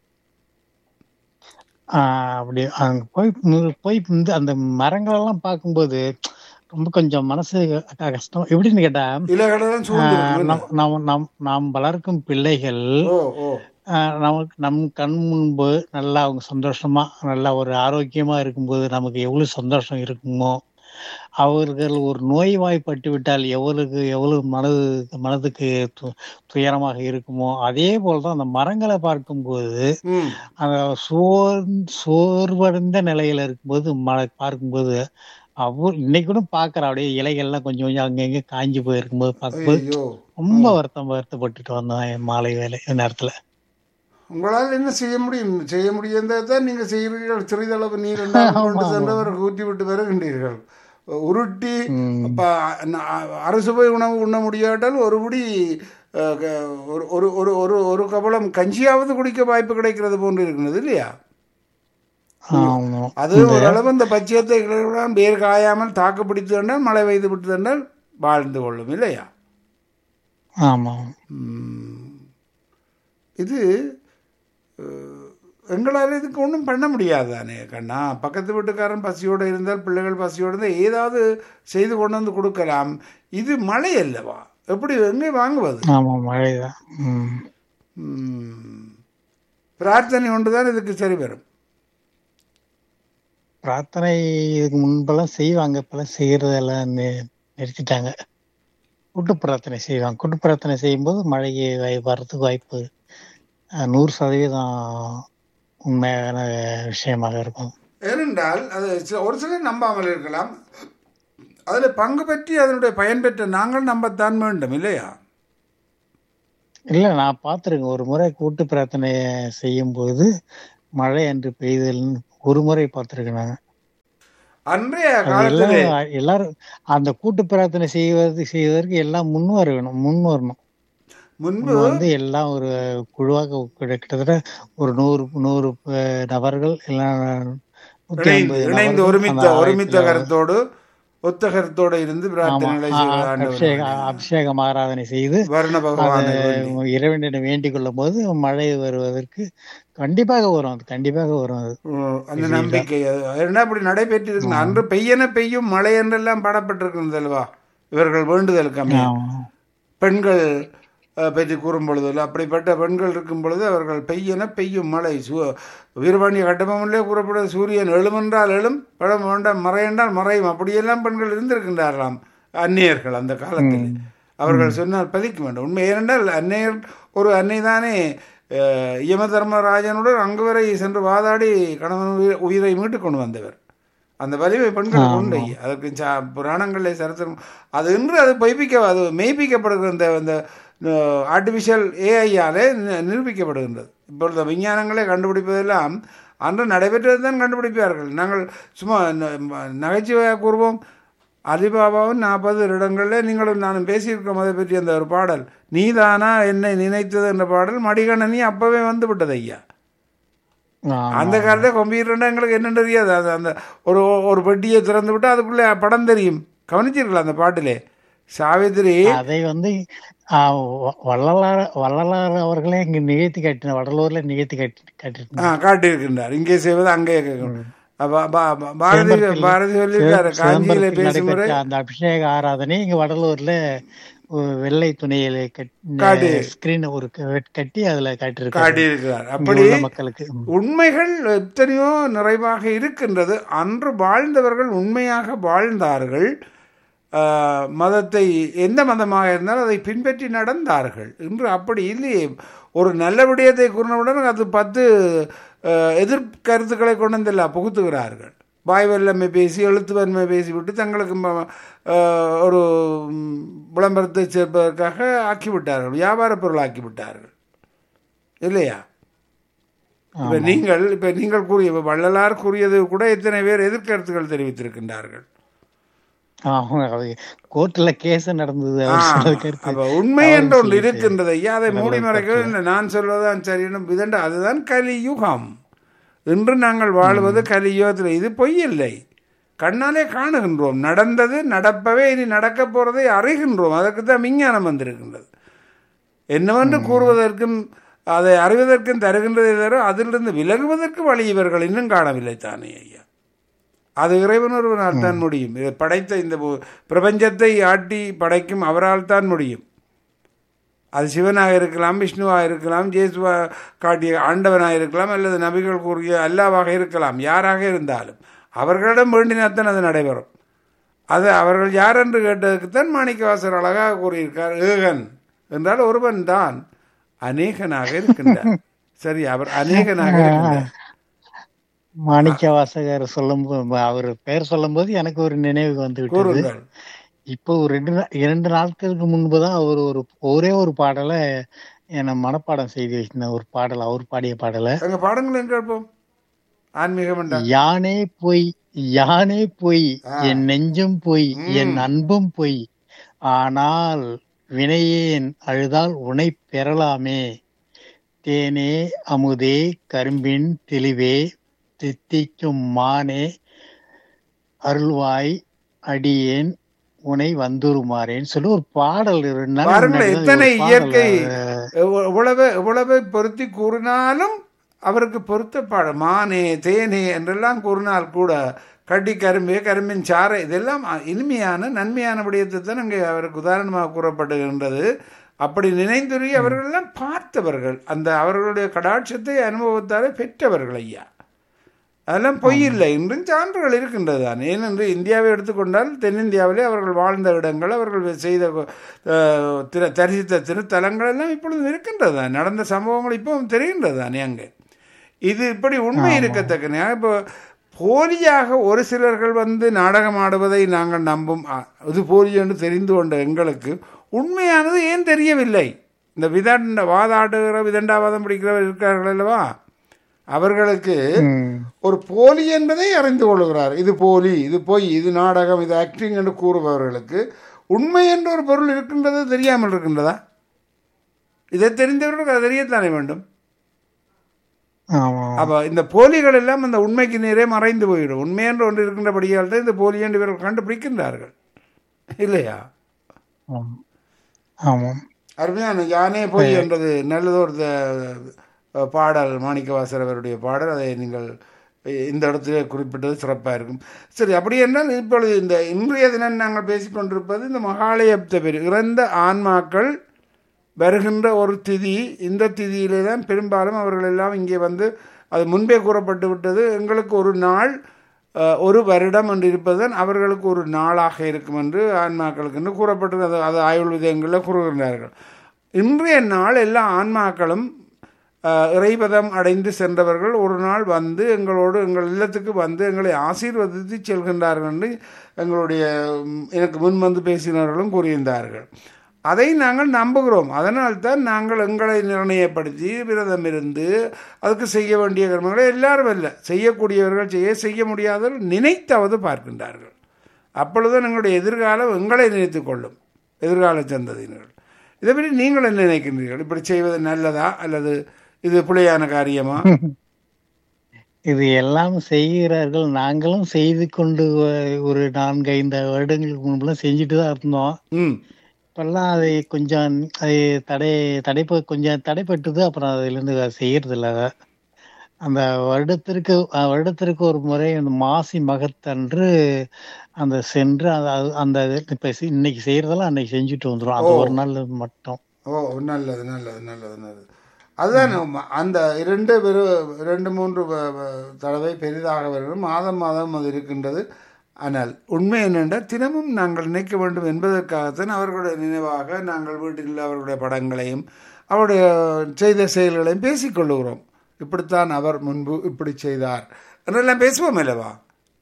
ஆஹ் அப்படி அங்க போய் மு- போய் இந்த அந்த மரங்கள் எல்லாம் பார்க்கும்போது ரொம்ப கொஞ்சம் மனசு க- கஷ்டம் எப்படின்னு கேட்டா இலைகளெல்லாம் ஆஹ் சூழ்ந்து நம் நாம் நாம் நாம் வளர்க்கும் பிள்ளைகள் ஓ ஓ ஆஹ் நமக்கு நம் கண் முன்பு நல்லா அவங்க சந்தோஷமா நல்லா ஒரு ஆரோக்கியமா இருக்கும்போது நமக்கு எவ்வளவு சந்தோஷம் இருக்குமோ அவர்கள் ஒரு நோய்வாய்ப்பட்டு விட்டால் எவ்வளவு எவ்வளவு மனது மனதுக்கு து- துயரமாக இருக்குமோ அதே போலதான் அந்த மரங்களை பார்க்கும்போது ம் அந்த சோர் சோர்வடைந்த நிலையில இருக்கும்போது மழை பார்க்கும்போது அவ்வளோ இன்னைக்கு கூட பாக்குறேன் அப்படியே இலைகள்லாம் கொஞ்சம் கொஞ்சம் அங்கங்க காஞ்சி போயிருக்கும்போது பார்க்கும்போது ஐயோ ரொம்ப வருத்தம் வருத்தப்பட்டுட்டு வந்தேன் மாலை வேலை நேரத்துல உங்களால் என்ன செய்ய முடியும் செய்ய முடியாததை தான் நீங்கள் செய்கிறீர்கள் சிறிதளவு நீர் ரெண்டாவது கொண்டு சென்று அவர் ஊற்றி விட்டு வருகின்றீர்கள் உருட்டி அப்ப ந- அரசு போய் உணவு உண்ண முடியாட்டால் ஒரு புடி அஹ், க- ஒரு ஒரு ஒரு ஒரு ஒரு கபலம் கஞ்சியாவது குடிக்க வாய்ப்பு கிடைக்கிறது போன்று இருக்கிறது இல்லையா ஆமா அது ஓரளவு இந்த பச்சையத்தை இலைகளெல்லாம் வேர் காயாமல் தாக்கு பிடித்து என்றால் மழை பெய்து விட்டு என்றால் வாழ்ந்து கொள்ளும் இல்லையா ஆமா ம். இது அஹ், எங்களால் இதுக்கு ஒன்றும் பண்ண முடியாது தானே கண்ணா பக்கத்து வீட்டுக்காரன் பசியோடு இருந்தால் பிள்ளைகள் பசியோடு இருந்தால் ஏதாவது செய்து கொண்டு வந்து கொடுக்கலாம் இது மழை அல்லவா எப்படி எங்கே வாங்குவது ஆமா மழைதான் ம். ம். பிரார்த்தனை ஒன்று தான் இதுக்கு சரி வரும் பிரார்த்தனை இதுக்கு முன்பெல்லாம் செய்வாங்க இப்பெல்லாம் செய்யறதெல்லாம் நி- நிறுத்திட்டாங்க கூட்டு பிரார்த்தனை செய்வாங்க கூட்டு பிரார்த்தனை செய்யும்போது மழைக்கு வாய்- வர்றதுக்கு வாய்ப்பு அஹ், நூறு சதவீதம் உண்மையான விஷயமாக இருக்கும் ஏனென்றால் அது சில ஒரு சிலர் நம்பாமல் இருக்கலாம் அதில் பங்கு பெற்றி அதனுடைய பயன் பெற்ற நாங்கள் நம்பத்தான் வேண்டும் இல்லையா இல்ல நான் பார்த்திருக்கேன் ஒரு முறை கூட்டு பிரார்த்தனை செய்யும் போது மழை அன்று பெய்தல் ஒரு முறை பார்த்திருக்கேன் நாங்க அன்றைய அது காலத்திலே எல்லாம் எல்லாரும் அந்த கூட்டு பிரார்த்தனை செய்வது செய்வதற்கு எல்லாம் முன் வர வேணும் முன் வரணும் முன்பு நம்ம வந்து எல்லாம் ஒரு குழுவாக கிட்ட- கிட்டத்தட்ட ஒரு நூறு நூறு பே- நபர்கள் எல்லாம் நூத்தி இணைந்து ஐம்பது இணைந்து நபர்கள் ஒருமித்த அந்த ஒருமித்த ஆலயத்துல கருத்தோடு ஒத்த கருத்தோடு இருந்து ஆமா, பிரார்த்தனைகளை ஆ, செய்வது அபிஷேக ஆண்டவருடைய அபிஷேகம் ஆராதனை செய்து வருண அதை பகவானை வேண்டி. இறைவனிடம் வேண்டிக் கொள்ளும் போது மழை வருவதற்கு கண்டிப்பாக வரும் அது கண்டிப்பாக வரும் அது உம், அந்த நம்பிக்கை அது என்ன அப்படி நடைபெற்று இருக்கு அன்று பெய்யன பெய்யும் மழை என்றெல்லாம் பாடப்பட்டிருக்கிறது அல்லவா இவர்கள் வேண்டுதலுக்கு அமைய ஆமா. பெண்கள் அஹ், பற்றி கூறும் பொழுது அப்படிப்பட்ட பெண்கள் இருக்கும் பொழுது அவர்கள் பெய்யன பெய்யும் மழை சூ வீரபாண்டிய கட்டபொம்மனிலே கூறப்படும் சூரியன் எழுமென்றால் எழும் பழம் வேண்டாம் மறையென்றால் மறையும் அப்படியெல்லாம் பெண்கள் இருந்திருக்கின்றார்களாம் அந்நியர்கள் அந்த காலத்தில் அவர்கள் சொன்னால் பதிக்க வேண்டும் உண்மை ஏனென்றால் அன்னையர் ஒரு அன்னை தானே அஹ், யம தர்மராஜனுடன் அங்கு வரை சென்று வாதாடி கணவன் உயிரை- உயிரை மீட்டு கொண்டு வந்தவர் அந்த வலிமை பெண்கள் உண்டு அதற்கு சா புராணங்களில் சரித்திரம் அது இன்று அது பொய்ப்பிக்க அது மெய்ப்பிக்கப்படுகிற இந்த இந்த ஆர்டிஃபிஷியல் ஏஐயாலே நிரூபிக்கப்படுகின்றது இப்பொழுது விஞ்ஞானங்களே கண்டுபிடிப்பதெல்லாம் அன்று நடைபெற்றது தான் கண்டுபிடிப்பார்கள் நாங்கள் சும்மா ந- ம- நகைச்சுவையாக கூறுவோம் அலிபாபாவும் நாற்பது இடங்களில் நீங்களும் நானும் பேசியிருக்கோம் அதை பற்றி அந்த ஒரு பாடல் நீதானா என்னை நினைத்தது என்ற பாடல் மடிகணனி அப்பவே வந்து விட்டது ஐயா ஆமா. அந்த காலத்துல கம்ப்யூட்டர்னா எங்களுக்கு என்னன்னு தெரியாது அது அந்த ஒரு ஒரு பெட்டியை திறந்து விட்டு அதுக்குள்ளே படம் தெரியும் கவனிச்சிருக்கலாம் அந்த பாட்டிலே சாவித்திரி அதை வந்து ஆ, வ- வள்ளலார் வள்ளலார் அவர்களே இங்க நிகழ்த்தி காட்டின வடலூர்ல நிகழ்த்தி காட்டி காட்டிருந்தாங்க ஆ காட்டியிருக்கின்றார் இங்கே செய்வது அங்கே கேட்கணும். அப்ப பா- பா- பாரதி பாரதி சொல்லியிருக்காரு காஞ்சியில சிதம்பரத்தில் பேசும் முறை நடைபெற்ற அந்த அபிஷேக ஆராதனை இங்க வடலூர்ல ஒரு வெள்ளை துணியில காட்டி. ஸ்கிரீன் ஒரு க- கட்டி அதுல காட்டியிருக்காங்க காட்டியிருக்கிறார் இங்க அப்படி உள்ள மக்களுக்கு ம். உண்மைகள் எத்தனையோ நிறைவாக இருக்கின்றது அன்று வாழ்ந்தவர்கள் உண்மையாக வாழ்ந்தார்கள் ஆஹ், மதத்தை எந்த மதமாக இருந்தாலும் அதை பின்பற்றி நடந்தார்கள் இன்று அப்படி இல்லையே ஒரு நல்ல விடயத்தை கூறினவுடன் அது பத்து ஆஹ், எதிர்கருத்துக்களை கொண்டு வந்துல்ல புகுத்துகிறார்கள் வாய் வல்லமை பேசி எழுத்து வன்மை பேசிவிட்டு தங்களுக்கு ம- ஆஹ், ஒரு ம், விளம்பரத்தை சேர்ப்பதற்காக ஆக்கிவிட்டார்கள் வியாபார பொருள் ஆக்கிவிட்டார்கள் இல்லையா இப்ப நீங்கள் இப்ப நீங்கள் கூறிய இப்ப வள்ளலார் கூறியது கூட எத்தனை பேர் எதிர்கருத்துக்கள் தெரிவித்திருக்கின்றார்கள் ஆமா, அது கோர்ட்ல கேஸ் நடந்தது அவர் சொன்னது கருத்து அப்ப உண்மை என்று ஒன்று இருக்கின்றது ஐயா அதை மூடி மறைக்கிறது இல்லை நான் சொல்வதுதான் சரின்னு இதண்ட அதுதான் கலியுகம் இன்று நாங்கள் வாழ்வது கலியுகத்தில் இது பொய் இல்லை கண்ணாலே காணுகின்றோம் நடந்தது நடப்பவே இனி நடக்கப் போறதை அறிகின்றோம் அதற்கு தான் விஞ்ஞானம் வந்திருக்கின்றது என்னவென்று கூறுவதற்கும் அதை அறிவதற்கும் தருகின்றதை தவிர அதிலிருந்து விலகுவதற்கு வழி இவர்கள் இன்னும் காணவில்லை தானே ஐயா அது இறைவன் ஒருவனால் தான் முடியும் இதை படைத்த இந்த பு- பிரபஞ்சத்தை ஆட்டி படைக்கும் அவரால் தான் முடியும் அது சிவனாக இருக்கலாம் விஷ்ணுவாக இருக்கலாம் ஜேசுவா காட்டிய ஆண்டவனாக இருக்கலாம் அல்லது நபிகள் கூறிய அல்லாவாக இருக்கலாம் யாராக இருந்தாலும் அவர்களிடம் வேண்டினாத்தான் அது நடைபெறும் அது அவர்கள் யார் என்று கேட்டதுக்குத்தான் மாணிக்கவாசர் அழகாக கூறியிருக்கார் ஏகன் என்றால் ஒருவன் தான் அநேகனாக இருக்கின்றார் சரி அவர் அநேகனாக இருக்கின்றார் மாணிக்க வாசகர் சொல்லும் அவர் பெயர் சொல்லும் போது எனக்கு ஒரு நினைவுக்கு வந்து விட்டது கூறுங்கள் இப்போ ஒரு ரெண்டு நா- இரண்டு நாட்களுக்கு முன்புதான் அவர் ஒரு ஒரே ஒரு பாடலை என்ன மனப்பாடம் செய்து வச்சிருந்த ஒரு பாடல் அவர் பாடிய பாடலை எங்க பாடங்களை கேட்போம் ஆன்மீகம் என்றால் யானே பொய் யானே பொய் என் நெஞ்சும் பொய் என் அன்பும் பொய் ஆனால் வினையேன் அழுதால் உனை பெறலாமே தேனே அமுதே கரும்பின் தெளிவே தித்திக்கும் மானே அருள்வாய் அடியேன் உனை வந்துருமாறேன்னு சொல்லி ஒரு பாடல் ரெண்டு நாள் பாருங்களேன் முன்னாடி தான் எத்தனை ஒரு பாடல், இயற்கை அஹ், எவ்வ- எவ்வளவு எவ்வளவு பொருத்தி கூறினாலும் அவருக்கு பொருத்தப்பாடு மானே தேனே என்றெல்லாம் கூறினால் கூட கட்டி கரும்பு கரும்பின் சாறை இதெல்லாம் இனிமையான நன்மையான விடயத்தை தான் அங்கே அவருக்கு உதாரணமாக கூறப்படுகின்றது அப்படி நினைந்துரிய அவர்களெல்லாம் பார்த்தவர்கள் அந்த அவர்களுடைய கடாட்சத்தை அனுபவத்தாலே பெற்றவர்கள் ஐயா அதெல்லாம் பொய் இல்லை இன்றும் சான்றுகள் இருக்கின்றது தான் ஏனென்று இந்தியாவை எடுத்துக்கொண்டால் தென்னிந்தியாவிலே அவர்கள் வாழ்ந்த இடங்கள் அவர்கள் செய்த அஹ், திரு தரிசித்த திருத்தலங்கள் எல்லாம் இப்பொழுது இருக்கின்றது தான் நடந்த சம்பவங்கள் இப்பவும் தெரிகின்றது தானே அங்கே இது இப்படி உண்மை இருக்கத்தக்க இப்போ போலியாக ஒரு சிலர்கள் வந்து நாடகம் ஆடுவதை நாங்கள் நம்பும் அ, இது போலி என்று தெரிந்து கொண்ட எங்களுக்கு உண்மையானது ஏன் தெரியவில்லை இந்த விதண்ட வாதாடுகிற விதண்டாவாதம் பிடிக்கிறவர் இருக்கிறார்கள் அல்லவா அவர்களுக்கு ஒரு போலி என்பதை அறிந்து கொள்கிறார் இது போலி இது பொய் இது நாடகம் இது ஆக்டிங் என்று கூறுபவர்களுக்கு உண்மை என்ற ஒரு பொருள் இருக்கின்றது தெரியாமல் இருக்கின்றதா இதை தெரிந்தவர்களுக்கு அது தெரியத்தானே வேண்டும் ஆமா அப்போ இந்த போலிகள் எல்லாம் அந்த உண்மைக்கு நேரே மறைந்து போயிடும் உண்மை என்று ஒன்று இருக்கின்றபடியால் தான் இந்த போலி என்று இவர்கள் கண்டுபிடிக்கின்றார்கள் இல்லையா ஆமாம். ஆமாம் அருமையான யானே பொய் என்றது நல்லதொரு த- பாடல் மாணிக்கவாசர் அவருடைய பாடல் அதை நீங்கள் இந்த இடத்துல குறிப்பிட்டது சிறப்பாக இருக்கும் சரி அப்படி என்றால் இப்பொழுது இந்த இன்றைய தினம் நாங்கள் பேசிக்கொண்டிருப்பது இந்த மகாலயப்த பெரு இறந்த ஆன்மாக்கள் வருகின்ற ஒரு திதி இந்த திதியிலே தான் பெரும்பாலும் அவர்கள் எல்லாம் இங்கே வந்து அது முன்பே கூறப்பட்டு விட்டது எங்களுக்கு ஒரு நாள் அஹ், ஒரு வருடம் என்று இருப்பதுதான் அவர்களுக்கு ஒரு நாளாக இருக்கும் என்று ஆன்மாக்களுக்கு என்று கூறப்பட்டது அது அது ஆயுள் விதயங்களில் கூறுகின்றார்கள் இன்றைய நாள் எல்லா ஆன்மாக்களும் அஹ், இறைபதம் அடைந்து சென்றவர்கள் ஒரு நாள் வந்து எங்களோடு எங்கள் இல்லத்துக்கு வந்து எங்களை ஆசீர்வதித்து செல்கின்றார்கள் என்று எங்களுடைய ம், எனக்கு முன் வந்து பேசினவர்களும் கூறியிருந்தார்கள் அதை நாங்கள் நம்புகிறோம் அதனால்தான் நாங்கள் எங்களை நிர்ணயப்படுத்தி விரதம் இருந்து அதுக்கு செய்ய வேண்டிய கர்மங்களை எல்லாரும் அல்ல செய்யக்கூடியவர்கள் செய்ய செய்ய முடியாதவர்கள் நினைத்தாவது பார்க்கின்றார்கள் அப்பொழுது எங்களுடைய எதிர்காலம் எங்களை நினைத்துக் கொள்ளும் எதிர்கால சந்ததியினர்கள் இதை பற்றி நீங்கள் என்ன நினைக்கின்றீர்கள் இப்படி செய்வது நல்லதா அல்லது இது பிழையான காரியமா இது எல்லாம் செய்கிறார்கள் நாங்களும் செய்து கொண்டு வ- ஒரு நான்கு ஐந்து வருடங்களுக்கு முன்பெல்லாம் செஞ்சுட்டு தான் இருந்தோம் ம் இப்பெல்லாம் அதை கொஞ்சம் அது தடை தடைப்பு கொஞ்சம் தடைப்பட்டது அப்புறம் அதுல இருந்து செய்யறது இல்ல அத. அந்த வருடத்திற்கு அஹ், வருடத்திற்கு ஒரு முறை அந்த மாசி மகத்தன்று அந்த சென்று அந்த அது- அந்த இது இப்ப செ- இன்னைக்கு செய்யறதெல்லாம் அன்னைக்கு செஞ்சுட்டு வந்துரும் அது ஒரு நாள் மட்டும் ஓ நல்லது நல்லது நல்லது நல்லது அதுதான் நம்ம- அந்த இரண்டு பெரு இரண்டு மூன்று வ- வ- தடவை பெரிதாக வரும் மாதம் மாதம் அது இருக்கின்றது ஆனால் உண்மை என்னென்றால் தினமும் நாங்கள் நினைக்க வேண்டும் என்பதற்காகத்தான் அவர்களுடைய நினைவாக நாங்கள் வீட்டில் அவர்களுடைய படங்களையும் அவருடைய செய்த செயல்களையும் பேசிக்கொள்ளுகிறோம் இப்படித்தான் அவர் முன்பு இப்படி செய்தார் என்றெல்லாம் பேசுவோம் அல்லவா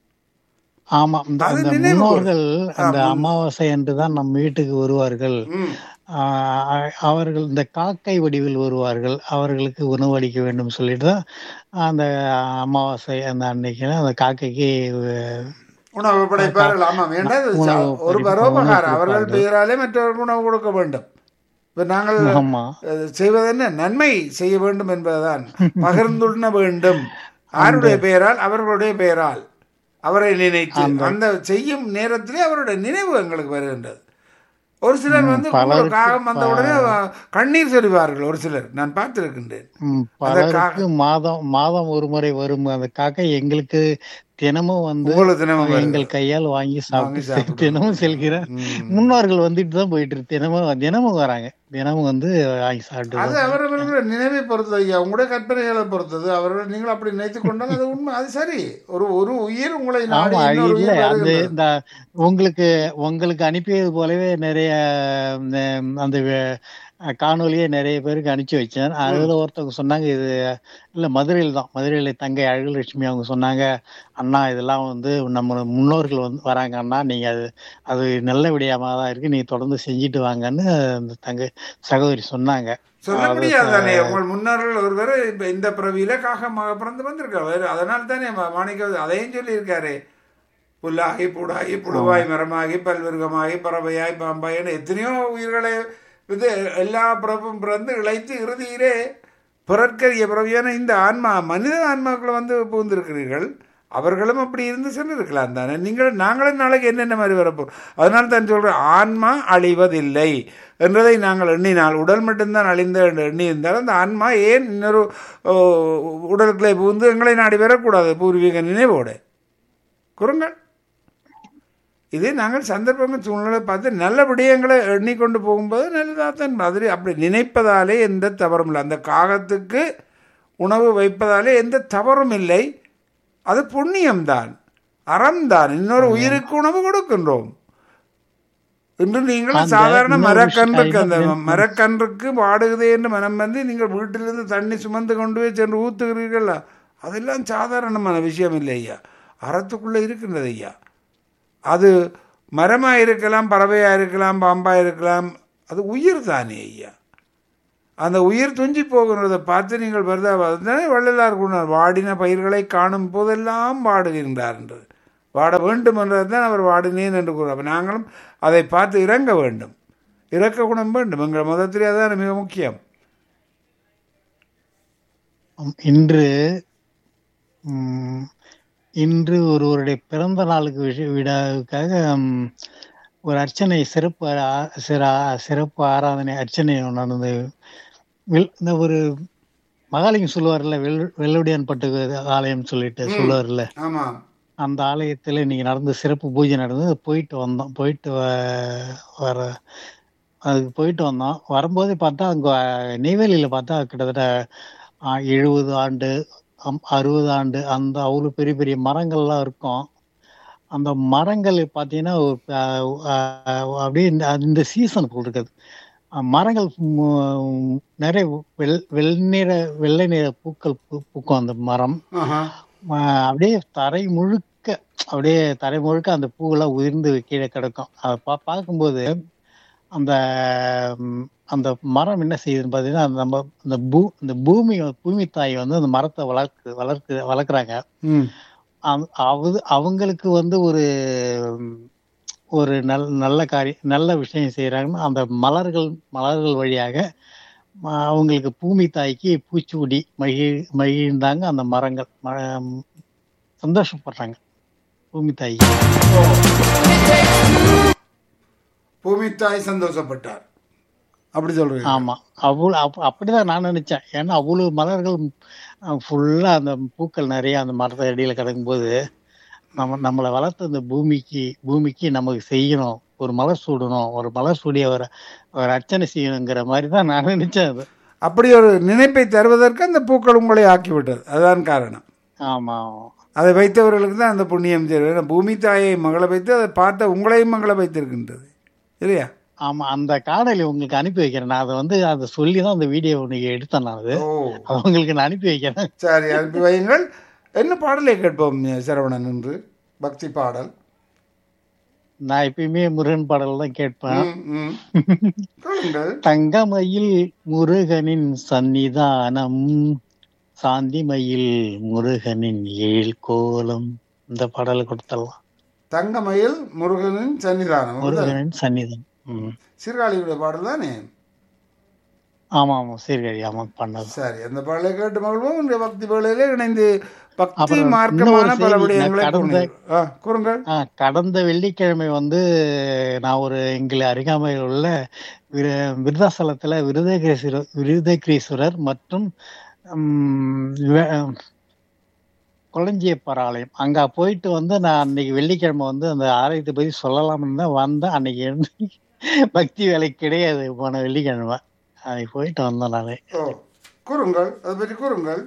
ஆமா இந்த அது அந்த நினைவு கூறு. முன்னோர்கள் அந்த அமாவாசை அன்று தான் நம் வீட்டுக்கு வருவார்கள் ம் ஆஹ் அவர்கள் இந்த காக்கை வடிவில் வருவார்கள் அவர்களுக்கு உணவளிக்க வேண்டும் சொல்லிட்டு தான் அந்த அமாவாசை அந்த அன்னைக்கு அந்த காக்கைக்கு அஹ், உணவு படைப்பார்கள் ஆமாம் வேண்டாம் இது சா- உணவு ஒரு படைப்பு- பரோபகாரம் உணவு அவர்கள் கொடுப்பார்கள். பெயராலே மற்றவர்கள் உணவு கொடுக்க வேண்டும் இப்ப நாங்கள் ஆமா அஹ், செய்வது என்ன நன்மை செய்ய வேண்டும் என்பதுதான் பகிர்ந்துண்ண வேண்டும் யாருடைய பெயரால் அவர்களுடைய பெயரால் அவரை நினைத்து அந்த செய்யும் நேரத்திலே அவருடைய நினைவு எங்களுக்கு வருகின்றது ஒரு சிலர் வந்து பலருக்கு காகம் வந்த உடனே அவ- கண்ணீர் சொரிவார்கள் ஒரு சிலர் நான் பார்த்திருக்கின்றேன் ம், பலருக்கு மாதம் மாதம் ஒரு முறை வரும் அந்த காக்கை எங்களுக்கு தினமும் வந்து உங்களுக்கு தினமும் வருது. எங்கள் கையால் வாங்கி சாப்பிட்டு சாப்பிடுறது. தினமும் செல்கிறேன் ம். முன்னோர்கள் வந்துட்டு தான் போயிட்டு இருக்கு தினமும் தினமும் வராங்க தினமும் வந்து வாங்கி சாப்பிட்டு அது அவரவர்களுடைய நினைவை பொறுத்தது ஐயா உங்களுடைய கற்பனைகளை பொறுத்தது அவர்கள் நீங்கள் அப்படி நினைத்துக் கொண்டால் அது உண்மை அது சரி ஒரு ஒரு உயிர் உங்களை நாடி ஆமா அது இன்னொரு இல்ல உயிர் அந்த வருகின்றது. இந்த உங்களுக்கு உங்களுக்கு அனுப்பியது போலவே நிறைய ம், அந்த வே- காணொலியை நிறைய பேருக்கு அனுப்பிச்சு வச்சேன் அதுல ஒருத்தவங்க சொன்னாங்க இது இல்ல மதுரையில் தான் மதுரையில தங்கை அழகுலட்சுமி அவங்க சொன்னாங்க அண்ணா இதெல்லாம் வந்து நம்ம முன்னோர்கள் வந்து வராங்க அண்ணா நீங்க அது அது நல்ல விடயமா தான் இருக்கு நீங்க தொடர்ந்து செஞ்சுட்டு வாங்கன்னு அந்த தங்கை சகோதரி சொன்னாங்க சொல்ல அது முடியாது தானே உங்கள் முன்னோர்கள் ஒருவர் இப்ப இந்த பிறவியில காகமாக பிறந்து வந்திருக்காரு அதனால தானே மா- மாணிக்க அதையும் சொல்லியிருக்காரு புல்லாகி பூடாகி புழுவாய் மரமாகி பல்விருகமாகி பறவையாய் பாம்பாயின்னு எத்தனையோ உயிர்களை இது எல்லா பிறப்பும் பிறந்து இழைத்து இறுதியிலே பிறர்க்கரிய பிறவியான இந்த ஆன்மா மனித ஆன்மாக்களை வந்து பூந்திருக்கிறீர்கள் அவர்களும் அப்படி இருந்து சென்று இருக்கலாம் தானே நீங்கள் நாங்களும் நாளைக்கு என்னென்ன மாதிரி வரப்போம் அதனால தான் சொல்கிறேன் ஆன்மா அழிவதில்லை என்றதை நாங்கள் எண்ணினால் உடல் மட்டும்தான் அழிந்த என்று எண்ணி இருந்தால் அந்த ஆன்மா ஏன் இன்னொரு ஓ, உடலுக்குள்ளே புகுந்து எங்களை நாடி வரக்கூடாது பூர்வீக நினைவோடு குறுங்கள் இது நாங்கள் சந்தர்ப்பங்கள் சூழ்நிலை பார்த்து நல்ல விடயங்களை எண்ணிக்கொண்டு போகும்போது நல்லதாக தான் மாதிரி அப்படி நினைப்பதாலே எந்த தவறும் இல்லை அந்த காகத்துக்கு உணவு வைப்பதாலே எந்த தவறும் இல்லை அது புண்ணியம்தான் அறம்தான் இன்னொரு உயிருக்கு உணவு கொடுக்கின்றோம் இன்று நீங்கள் அந்த சாதாரண இன்னொரு மரக்கன்றுக்கு அந்த விஷயம் மரக்கன்றுக்கு வாடுகிறதே என்று மனம் வந்து நீங்கள் வீட்டிலிருந்து தண்ணி சுமந்து கொண்டு போய் சென்று ஊத்துகிறீர்கள் அதெல்லாம் சாதாரணமான விஷயம் இல்லை ஐயா அறத்துக்குள்ளே இருக்கின்றது ஐயா அது மரமாக இருக்கலாம் பறவையாக இருக்கலாம் பாம்பாக இருக்கலாம் அது உயிர் தானே ஐயா அந்த உயிர் துஞ்சி போகிறதை பார்த்து நீங்கள் வருதா அதுதானே வள்ளலார் கூறினார் வாடின பயிர்களை காணும் போதெல்லாம் வாடுகின்றார் என்று வாட வேண்டும் என்றதுதான் அவர் வாடினேன் என்று கூறுவார் அப்ப நாங்களும் அதை பார்த்து இறங்க வேண்டும் இறக்க குணம் வேண்டும் எங்கள் மதத்திலே அதான் மிக முக்கியம் ஆம், இன்று ம், இன்று ஒருவருடைய பிறந்த நாளுக்கு விஷ- விழாவுக்காக ம், ஒரு அர்ச்சனை சிறப்பு ஆ- சிறா- சிறப்பு ஆராதனை அர்ச்சனை ஒண்ணு நடந்தது வெள்- இந்த ஒரு மகாலிங்கம் சொல்லுவார்ல வெள் வெள்ளுடையான் பட்டு ஆலயம் சொல்லிட்டு சொல்லுவார்ல ஆமாம் அந்த ஆலயத்துல இன்னைக்கு நடந்த சிறப்பு பூஜை நடந்தது போயிட்டு வந்தோம் போயிட்டு வ- வர அதுக்கு போயிட்டு வந்தோம் வரும்போது பார்த்தா அங்க நெய்வேலியில பார்த்தா கிட்டத்தட்ட ஆ, எழுபது ஆண்டு அம்- அறுபது ஆண்டு அந்த அவ்வளவு பெரிய பெரிய மரங்கள்லாம் இருக்கும் அந்த மரங்கள் பார்த்தீங்கன்னா ஒரு, ஆ, ஆ, அப்படியே இந்த இந்த சீசன் போல் இருக்குது அஹ் மரங்கள் மு- நிறைய வெள் வெள்நிற வெள்ளை நிற பூக்கள் பூ- பூக்கும் அந்த மரம் ஆஹா. ஆஹ் அப்படியே தரை முழுக்க அப்படியே தரை முழுக்க அந்த பூவெல்லாம் உதிர்ந்து கீழே கிடக்கும் அதை பா பார்க்கும்போது அந்த ம், அந்த மரம் என்ன செய்யுதுன்னு பார்த்தீங்கன்னா அந்த நம்ம இந்த பூ இந்த பூமி பூமி தாய் வந்து அந்த மரத்தை வளர்க்கு வளர்க்கு வளர்க்குறாங்க ம் அவ- அவது அவங்களுக்கு வந்து ஒரு ம், ஒரு நல் நல்ல காரியம் நல்ல விஷயம் செய்யறாங்கன்னா அந்த மலர்கள் மலர்கள் வழியாக ம- அவங்களுக்கு பூமி தாய்க்கு பூச்சூடி மகிழ் மகிழ்ந்தாங்க அந்த மரங்கள் ம- சந்தோஷப்படுறாங்க பூமி தாய் பூமித்தாய் சந்தோஷப்பட்டார் அப்படி சொல்றீங்க ஆமா அவ்வளவு அப்- அப்படிதான் நான் நினைச்சேன் ஏன்னா அவ்வளவு மலர்கள் ஃபுல்லா அந்த பூக்கள் நிறைய அந்த மரத்தை அடியில கிடக்கும்போது நம்ம நம்மளை வளர்த்த அந்த பூமிக்கு பூமிக்கு நமக்கு செய்யணும் ஒரு மலர் சூடணும் ஒரு மலர் சூடிய ஒரு ஒரு அர்ச்சனை செய்யணுங்கிற மாதிரி தான் நான் நினைச்சேன் அது அப்படி ஒரு நினைப்பை தருவதற்கு அந்த பூக்கள் உங்களை ஆக்கிவிட்டது அதுதான் காரணம் ஆமா அதை வைத்தவர்களுக்கு தான் அந்த புண்ணியம் சேரும் ஏன்னா பூமி தாயை மகளை வைத்து அதை பார்த்த உங்களையும் மகளை வைத்திருக்கின்றது இல்லையா ஆமா அந்த காணொலி உங்களுக்கு அனுப்பி வைக்கிறேன் நான் அதை வந்து அதை சொல்லி தான் அந்த வீடியோ நீங்க எடுத்தேன் நான் அது ஓ அது உங்களுக்கு நான் அனுப்பி வைக்கிறேன் சரி அனுப்பி வையுங்கள் என்ன பாடலை கேட்போம் சரவணன் என்று பக்தி பாடல் நான் எப்பயுமே முருகன் பாடல் தான் கேட்பேன் ம், ம். சொல்லுங்கள் தங்கமயில் முருகனின் சந்நிதானம் சாந்திமயில் முருகனின் ஏழ் கோலம் இந்த பாடலை கொடுத்துடலாம் தங்கமயில் முருகனின் சன்னிதானம் முருகனின் சந்நிதானம் ம். சீர்காழியுடைய பாடல் தானே ஆமா ஆமா சரி ஆமா பண்ணது சரி அந்த பாடலை கேட்டு மகிழ்வோம் இந்த பக்தி வேளையிலே இணைந்து பக்தி அப்புறம் மார்க்கமான இன்னொரு பல செய்தி, விடயங்களை நான் கடந்த- கூறுங்கள். ஆ, கூறுங்கள் ஆ, கடந்த வெள்ளிக்கிழமை வந்து நான் ஒரு எங்களை அருகாமையில் உள்ள விரு- விருதாசலத்துல விருதகிரீஸ்வரர் விருதகிரீஸ்வரர் மற்றும் ம், வே- கொளஞ்சியப்பர் ஆலயம் அங்க போயிட்டு வந்து நான் அன்னைக்கு வெள்ளிக்கிழமை வந்து அந்த ஆலயத்தை பத்தி சொல்லலாம்னு தான் வந்தேன் அன்னைக்கு இருந்து பக்தி வேலை கிடையாது போன வெள்ளிக்கிழமை அன்னைக்கு போயிட்டு வந்தேன் நானே ஓ கூறுங்கள் அதை பற்றி கூறுங்கள்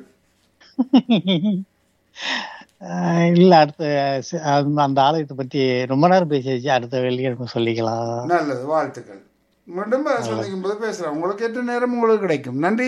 ஆஹ் இல்ல அடுத்த சி- அந்த- அந்த ஆலயத்தை பத்தி ரொம்ப நேரம் பேசியாச்சு அடுத்த வெள்ளிக்கிழமை சொல்லிக்கலாம் நல்லது வாழ்த்துக்கள் மீண்டும் சந்திக்கும் போது பேசுறேன் உங்களுக்கு எட்டு நேரம் உங்களுக்கு கிடைக்கும் நன்றி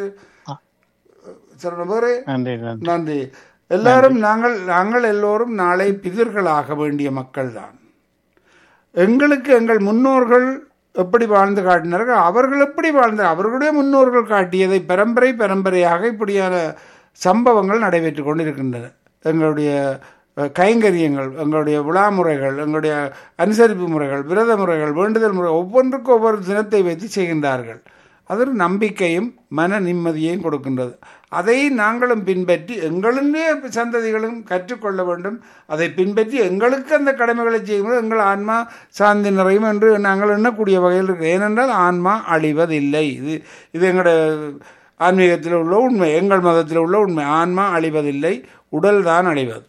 சரணபோரே நன்றி நன்றி நன்றி எல்லாரும் நாங்கள் நாங்கள் எல்லோரும் நாளை பிதர்களாக வேண்டிய மக்கள் தான் எங்களுக்கு எங்கள் முன்னோர்கள் எப்படி வாழ்ந்து காட்டினார்கள் அவர்கள் எப்படி வாழ்ந்த அவர்களுடைய முன்னோர்கள் காட்டியதை பரம்பரை பரம்பரையாக இப்படியான சம்பவங்கள் நடைபெற்று கொண்டிருக்கின்றன எங்களுடைய அஹ், கைங்கரியங்கள் எங்களுடைய விழா முறைகள் எங்களுடைய அனுசரிப்பு முறைகள் விரத முறைகள் வேண்டுதல் முறை ஒவ்வொன்றுக்கும் ஒவ்வொரு தினத்தை வைத்து செய்கின்றார்கள் அது ஒரு நம்பிக்கையும் மன நிம்மதியையும் கொடுக்கின்றது அதை நாங்களும் பின்பற்றி எங்களுடைய சந்ததிகளும் கற்றுக்கொள்ள வேண்டும் அதை பின்பற்றி எங்களுக்கு அந்த கடமைகளை செய்யும்போது எங்கள் ஆன்மா சாந்தி நிறையும் என்று நாங்கள் எண்ணக்கூடிய வகையில் இருக்கு ஏனென்றால் ஆன்மா அழிவதில்லை இது இது எங்களோட ஆன்மீகத்தில் உள்ள உண்மை எங்கள் மதத்தில் உள்ள உண்மை ஆன்மா அழிவதில்லை உடல் தான் அழிவது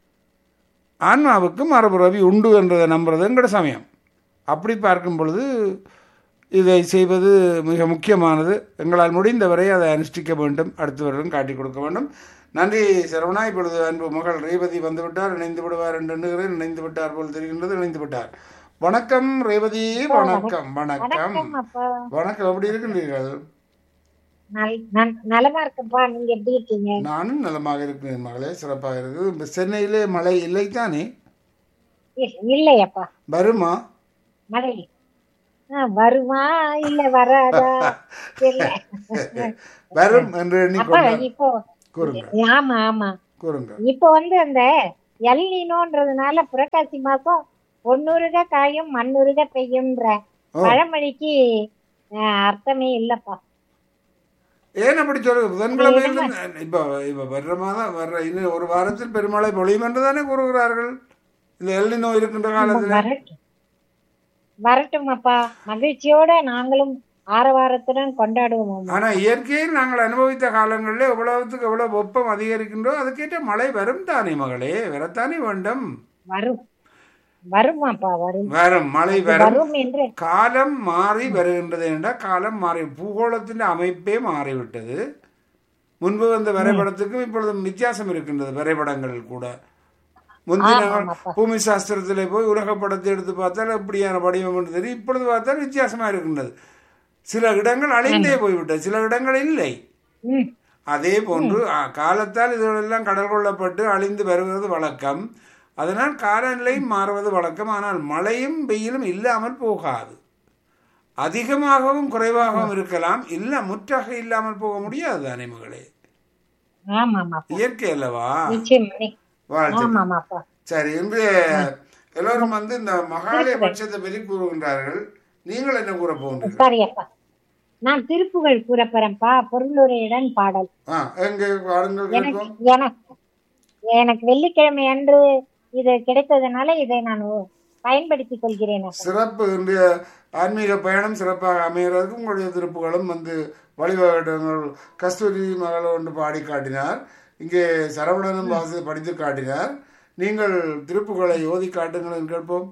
ஆன்மாவுக்கு மறுபிறவி உண்டு என்றதை நம்புறது எங்கட சமயம் அப்படி பார்க்கும் பொழுது இதை செய்வது மிக முக்கியமானது எங்களால் முடிந்தவரை அதை அனுஷ்டிக்க வேண்டும் அடுத்தவர்களும் காட்டிக் கொடுக்க வேண்டும் நன்றி சரவணா இப்பொழுது அன்பு மகள் ரேவதி வந்துவிட்டார் இணைந்து விடுவார் என்று எண்ணுகிறேன் இணைந்து விட்டார் போல் தெரிகின்றது இணைந்து விட்டார் வணக்கம் ரேவதி வணக்கம் வணக்கம் அப்பா வணக்கம் எப்படி இருக்கின்றீர்கள் நல்- நல்- நலமா இருக்கப்பா நீங்க எப்படி இருக்கீங்க நானும் நலமாக இருக்கிறேன் மகளே சிறப்பாக இருக்குது இந்த சென்னையிலே மழை இல்லை தானே இ- இல்லையப்பா வருமா மழை ஆ, வருமா இல்ல வராதா இல்ல வரும் என்று அப்பா எண்ணிக்கொண்டார் இப்போ கூறுங்க ஆமா ஆமா கூறுங்க இப்போ வந்து அந்த எல்லினோன்றதுனால புரட்டாசி மாசம் பொன்னுருக காயும் மண்ணுருக பெய்யும்ன்ற ஓ. பழமொழிக்கு ஆ, அர்த்தமே இல்லப்பா ஏன் அப்படி சொல்லுங்க புதன்கிழமையில் இப்போ இப்போ வர்ற மாதம் வர்ற இன்னும் ஒரு வாரத்தில் பெருமழை பொழியும் என்று தானே கூறுகிறார்கள் இந்த எள்ளி நோய் இருக்கின்ற காலத்தில் வரட்டும் வரட்டும் அப்பா மகிழ்ச்சியோட நாங்களும் ஆரவாரத்துடன் கொண்டாடுவோம் ஆனா இயற்கையில் நாங்கள் அனுபவித்த காலங்களில் எவ்வளவுக்கு எவ்வளவு வெப்பம் அதிகரிக்கின்றோ அதுக்கேற்ற மழை வரும் தானே மகளே வரத்தானே வேண்டும் வரும் வருமாப்பா வரும் வரும் மழை வரும் வரும் என்று காலம் மாறி வருகின்றது என்றால் காலம் மாறி பூகோளத்தின் அமைப்பே மாறிவிட்டது முன்பு வந்த வரைபடத்துக்கும் இப்பொழுது வித்தியாசம் இருக்கின்றது வரைபடங்கள் கூட முந்தி நாங்கள் ஆமாப்பா. பூமி சாஸ்திரத்திலே போய் உலக படத்தை எடுத்து பார்த்தால் எப்படியான வடிவம் என்று தெரியும் இப்பொழுது பார்த்தால் வித்தியாசமா இருக்கின்றது சில இடங்கள் அழிந்தே போய்விட்டது சில இடங்கள் இல்லை ம், அதே போன்று ஆ, காலத்தால் இதெல்லாம் கடல் கொள்ளப்பட்டு அழிந்து வருவது வழக்கம் அதனால் காலநிலை மாறுவது வழக்கம் ஆனால் மழையும் வெயிலும் இல்லாமல் போகாது அதிகமாகவும் குறைவாகவும் இருக்கலாம் இல்ல முற்றாக இல்லாமல் போக முடியாது தானே மகளே ஆமாமாப்பா இயற்கை அல்லவா நிச்சயம் நி- வாழ்த்து ஆமாமாப்பா சரி இன்று எல்லோரும் வந்து இந்த மகாலய பட்சத்தை பற்றி கூறுகின்றார்கள் நீங்கள் என்ன கூற போகின்றீர்கள் சரி அப்பா நான் திருப்புகழ் கூறப்போறேன்ப்பா பொருளுரையுடன் பாடல் ஆ எங்க பாருங்கள் எனக்கு கேட்போம் எனக்கு எனக்கு வெள்ளிக்கிழமை அன்று இது கிடைத்ததுனால இதை நான் பயன்படுத்திக் கொள்கிறேன் அப்பா. சிறப்பு இன்றைய ஆன்மீக பயணம் சிறப்பாக அமைகிறதுக்கு உங்களுடைய திருப்புகளும் வந்து வழிபாடுகள் கஸ்தூரி மகள் ஒன்று பாடி காட்டினார் இங்கே சரவணனும் வாசி படித்து காட்டினார் நீங்கள் திருப்புகளை ஓதி காட்டுங்கள் என்று கேட்போம்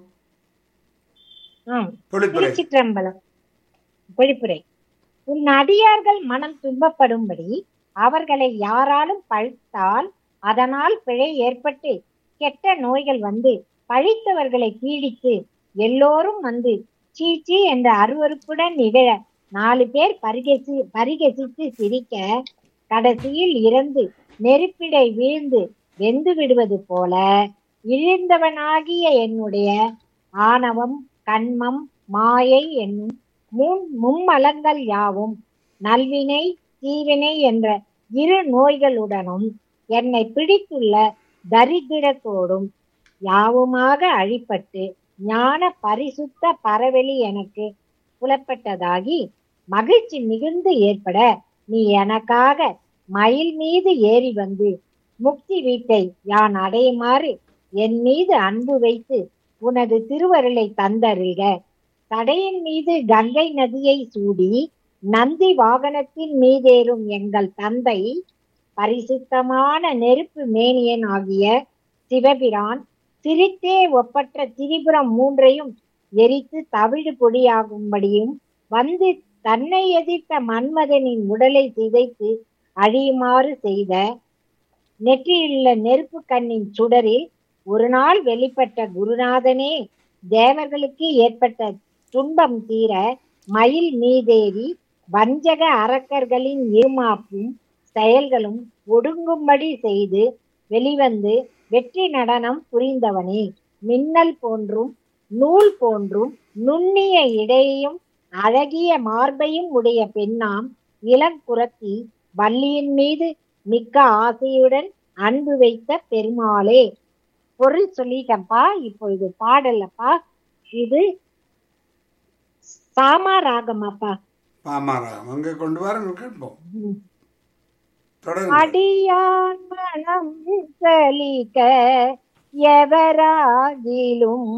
ம். பொழிப்புரை திருச்சிற்றம்பலம் பொழிப்புரை உன் அடியார்கள் மனம் துன்பப்படும்படி அவர்களை யாராலும் பழித்தால் அதனால் பிழை ஏற்பட்டு கெட்ட நோய்கள் வந்து பழித்தவர்களை பீடித்து எல்லோரும் வந்து சீச்சி என்ற அருவருப்புடன் நிகழ நாலு பேர் பரிகசி பரிகசித்து சிரிக்க கடைசியில் இறந்து நெருப்பிடை வீழ்ந்து வெந்து விடுவது போல இழிந்தவனாகிய என்னுடைய ஆணவம் கண்மம் மாயை என்னும் முன் மும்மலங்கள் யாவும் நல்வினை தீவினை என்ற இரு நோய்களுடனும் என்னை பிடித்துள்ள தரித்திரத்தோடும் யாவுமாக அழிப்பட்டு ஞான பரிசுத்த பரவெளி எனக்கு புலப்பட்டதாகி மகிழ்ச்சி மிகுந்து ஏற்பட நீ எனக்காக மயில் மீது ஏறி வந்து முக்தி வீட்டை யான் அடையுமாறு என் மீது அன்பு வைத்து உனது திருவருளை தந்தருக தடையின் மீது கங்கை நதியை சூடி நந்தி வாகனத்தின் மீதேறும் எங்கள் தந்தை பரிசுத்தமான நெருப்பு மேனியன் ஆகிய சிவபிரான் சிரித்தே ஒப்பற்ற திரிபுரம் மூன்றையும் எரித்து தவிடு பொடியாகும்படியும் வந்து தன்னை எதிர்த்த மன்மதனின் உடலை சிதைத்து அழியுமாறு செய்த நெற்றியுள்ள நெருப்பு கண்ணின் சுடரில் ஒரு நாள் வெளிப்பட்ட குருநாதனே தேவர்களுக்கு ஏற்பட்ட துன்பம் தீர மயில் மீதேறி வஞ்சக அரக்கர்களின் இருமாப்பும் செயல்களும் ஒடுங்கும்படி செய்து வெளிவந்து வெற்றி நடனம் புரிந்தவனே மின்னல் போன்றும் நூல் போன்றும் நுண்ணிய இடையையும் அழகிய மார்பையும் உடைய பெண்ணாம் இளங்குரத்தி வள்ளியின் மீது மிக்க ஆசையுடன் அன்பு வைத்த பெருமாளே பொருள் சொல்லிட்டப்பா இப்பொழுது பாடலப்பா இது சாமா ராகம் அப்பா ஆமாம் அங்கே கொண்டு வாருங்கள் கேட்போம் தொடருங்க அடியான் மனம் செலிக்க எவராகிலும்